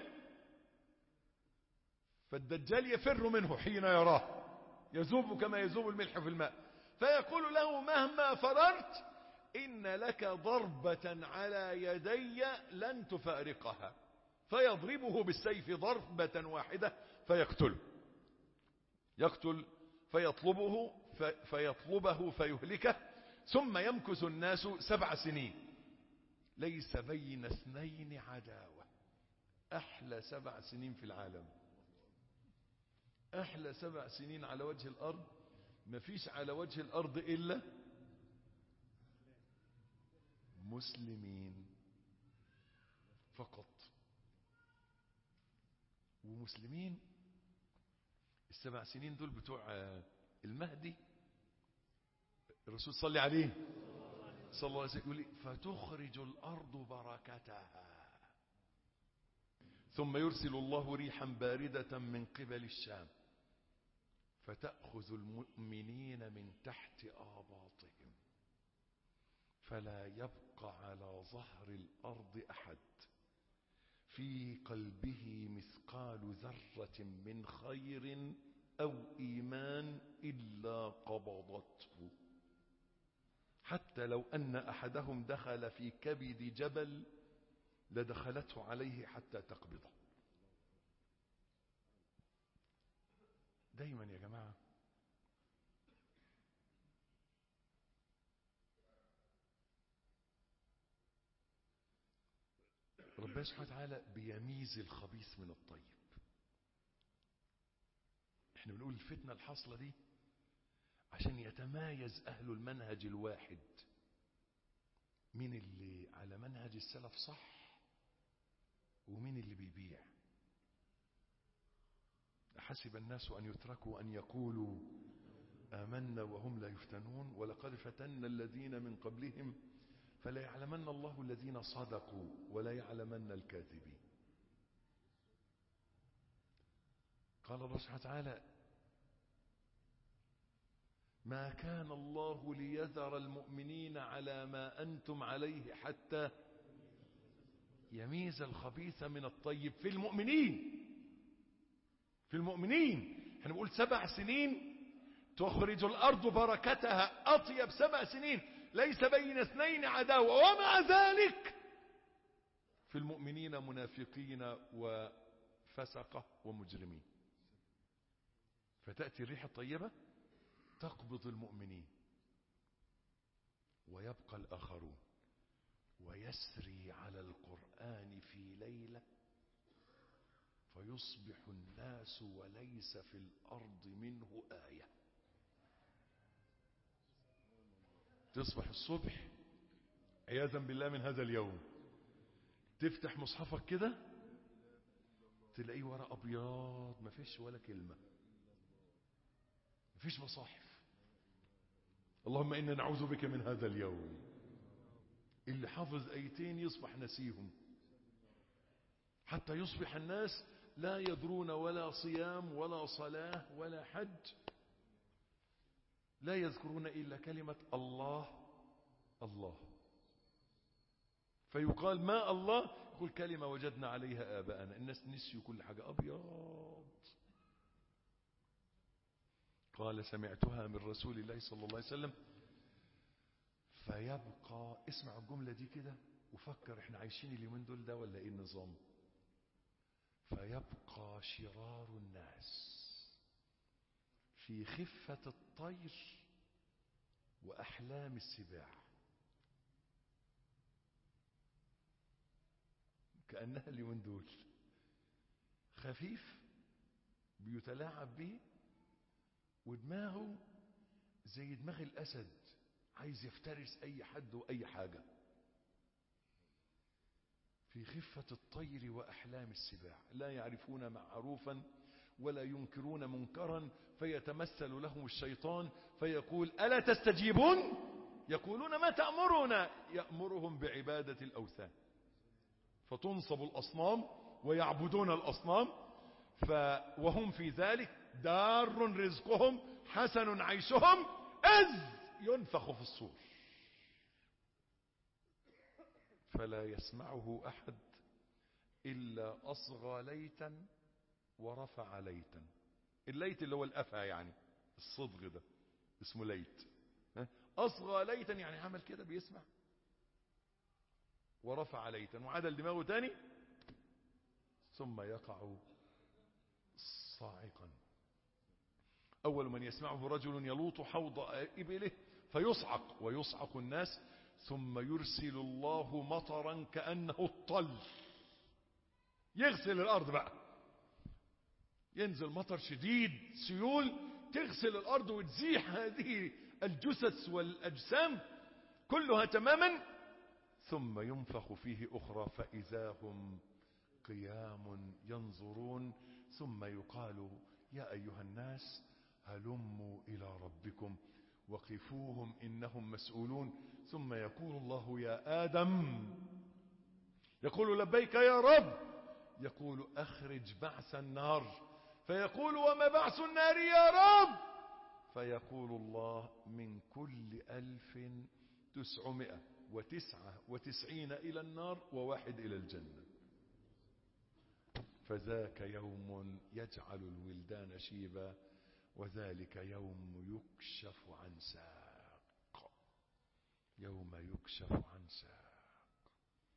فالدجال يفر منه حين يراه يذوب كما يذوب الملح في الماء فيقول له مهما فررت إن لك ضربة على يدي لن تفارقها فيضربه بالسيف ضربة واحدة فيقتله يقتل فيطلبه فيطلبه فيهلكه ثم يمكث الناس سبع سنين ليس بين اثنين عداوة أحلى سبع سنين في العالم أحلى سبع سنين على وجه الأرض مفيش على وجه الأرض إلا مسلمين فقط ومسلمين السبع سنين دول بتوع المهدي الرسول صلى عليه صلى الله عليه وسلم يقول فتخرج الأرض بركتها ثم يرسل الله ريحا باردة من قبل الشام فتأخذ المؤمنين من تحت آباطهم فلا يبقى على ظهر الأرض أحد في قلبه مثقال ذرة من خير أو إيمان إلا قبضته حتى لو أن أحدهم دخل في كبد جبل لدخلته عليه حتى تقبضه دايما يا جماعة ربنا سبحانه وتعالى بيميز الخبيث من الطيب احنا بنقول الفتنة الحاصلة دي عشان يتمايز أهل المنهج الواحد مين اللي على منهج السلف صح ومين اللي بيبيع حسب الناس أن يتركوا أن يقولوا آمنا وهم لا يفتنون ولقد فتنا الذين من قبلهم فلا يعلمن الله الذين صدقوا ولا يعلمن الكاذبين قال الله سبحانه وتعالى ما كان الله ليذر المؤمنين على ما أنتم عليه حتى يميز الخبيث من الطيب في المؤمنين في المؤمنين احنا بنقول سبع سنين تخرج الأرض بركتها أطيب سبع سنين ليس بين اثنين عداوة ومع ذلك في المؤمنين منافقين وفسقة ومجرمين فتأتي الريح الطيبة تقبض المؤمنين ويبقى الآخرون ويسري على القرآن في ليلة فيصبح الناس وليس في الأرض منه آية تصبح الصبح عياذا بالله من هذا اليوم تفتح مصحفك كده تلاقيه ورق أبيض ما فيش ولا كلمة ما فيش مصاحف اللهم إنا نعوذ بك من هذا اليوم اللي حافظ أيتين يصبح نسيهم حتى يصبح الناس لا يدرون ولا صيام ولا صلاة ولا حج لا يذكرون إلا كلمة الله الله فيقال ما الله يقول كلمة وجدنا عليها آباءنا الناس نسيوا كل حاجة أبيض قال سمعتها من رسول الله صلى الله عليه وسلم فيبقى اسمع الجملة دي كده وفكر احنا عايشين اليومين دول ده ولا ايه النظام فيبقى شرار الناس في خفة الطير وأحلام السباع كأنها اليومين دول خفيف بيتلاعب به ودماغه زي دماغ الأسد عايز يفترس أي حد وأي حاجة في خفة الطير وأحلام السباع لا يعرفون معروفا ولا ينكرون منكرا فيتمثل لهم الشيطان فيقول ألا تستجيبون يقولون ما تأمرنا يأمرهم بعبادة الأوثان فتنصب الأصنام ويعبدون الأصنام ف وهم في ذلك دار رزقهم حسن عيشهم إذ ينفخ في الصور فلا يسمعه أحد إلا أصغى ليتا ورفع ليتا الليت اللي هو الأفى يعني الصدغ ده اسمه ليت أصغى ليتا يعني عمل كده بيسمع ورفع ليتا وعدل دماغه تاني ثم يقع صاعقا أول من يسمعه رجل يلوط حوض إبله فيصعق ويصعق الناس ثم يرسل الله مطرا كأنه الطل يغسل الأرض بقى ينزل مطر شديد سيول تغسل الأرض وتزيح هذه الجثث والأجسام كلها تماما ثم ينفخ فيه أخرى فإذا هم قيام ينظرون ثم يقال يا أيها الناس هلموا إلى ربكم وقفوهم إنهم مسؤولون ثم يقول الله يا آدم يقول لبيك يا رب يقول أخرج بعث النار فيقول وما بعث النار يا رب فيقول الله من كل ألف تسعمائة وتسعة وتسعين إلى النار وواحد إلى الجنة فذاك يوم يجعل الولدان شيبا وذلك يوم يكشف عن ساق يوم يكشف عن ساق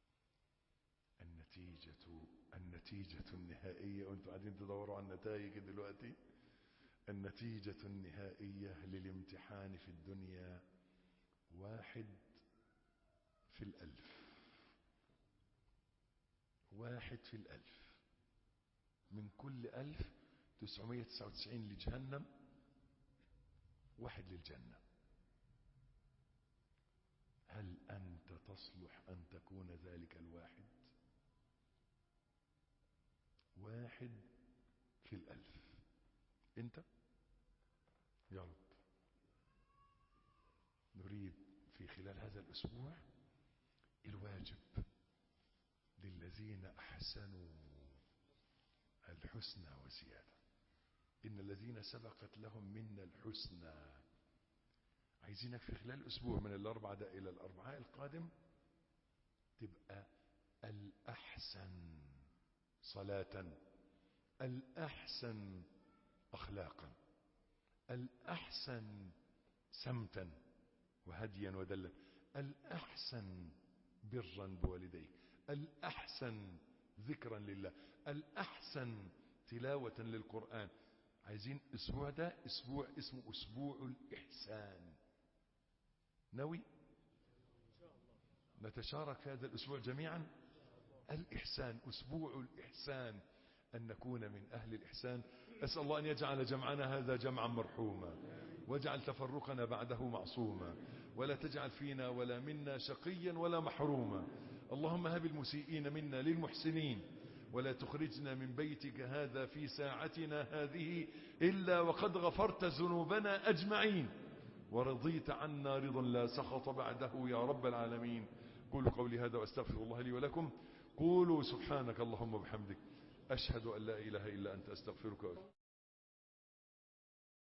النتيجة النتيجة النهائية وانتم قاعدين تدوروا على النتائج دلوقتي النتيجة النهائية للامتحان في الدنيا واحد في الألف واحد في الألف من كل ألف تسعمية تسعة وتسعين لجهنم واحد للجنة هل أنت تصلح أن تكون ذلك الواحد واحد في الألف أنت يا رب نريد في خلال هذا الأسبوع الواجب للذين أحسنوا الحسنى وزيادة إن الذين سبقت لهم منا الحسنى عايزينك في خلال أسبوع من الأربعاء ده إلى الأربعاء القادم تبقى الأحسن صلاة الأحسن أخلاقا الأحسن سمتا وهديا ودلا الأحسن برا بوالديك الأحسن ذكرا لله الأحسن تلاوة للقرآن عايزين أسبوع ده أسبوع اسمه أسبوع الإحسان نوي نتشارك في هذا الأسبوع جميعا الإحسان أسبوع الإحسان أن نكون من أهل الإحسان أسأل الله أن يجعل جمعنا هذا جمعا مرحوما واجعل تفرقنا بعده معصوما ولا تجعل فينا ولا منا شقيا ولا محروما اللهم هب المسيئين منا للمحسنين ولا تخرجنا من بيتك هذا في ساعتنا هذه إلا وقد غفرت ذنوبنا أجمعين ورضيت عنا رضا لا سخط بعده يا رب العالمين قولوا قولي هذا واستغفر الله لي ولكم قولوا سبحانك اللهم وبحمدك أشهد أن لا إله إلا أنت أستغفرك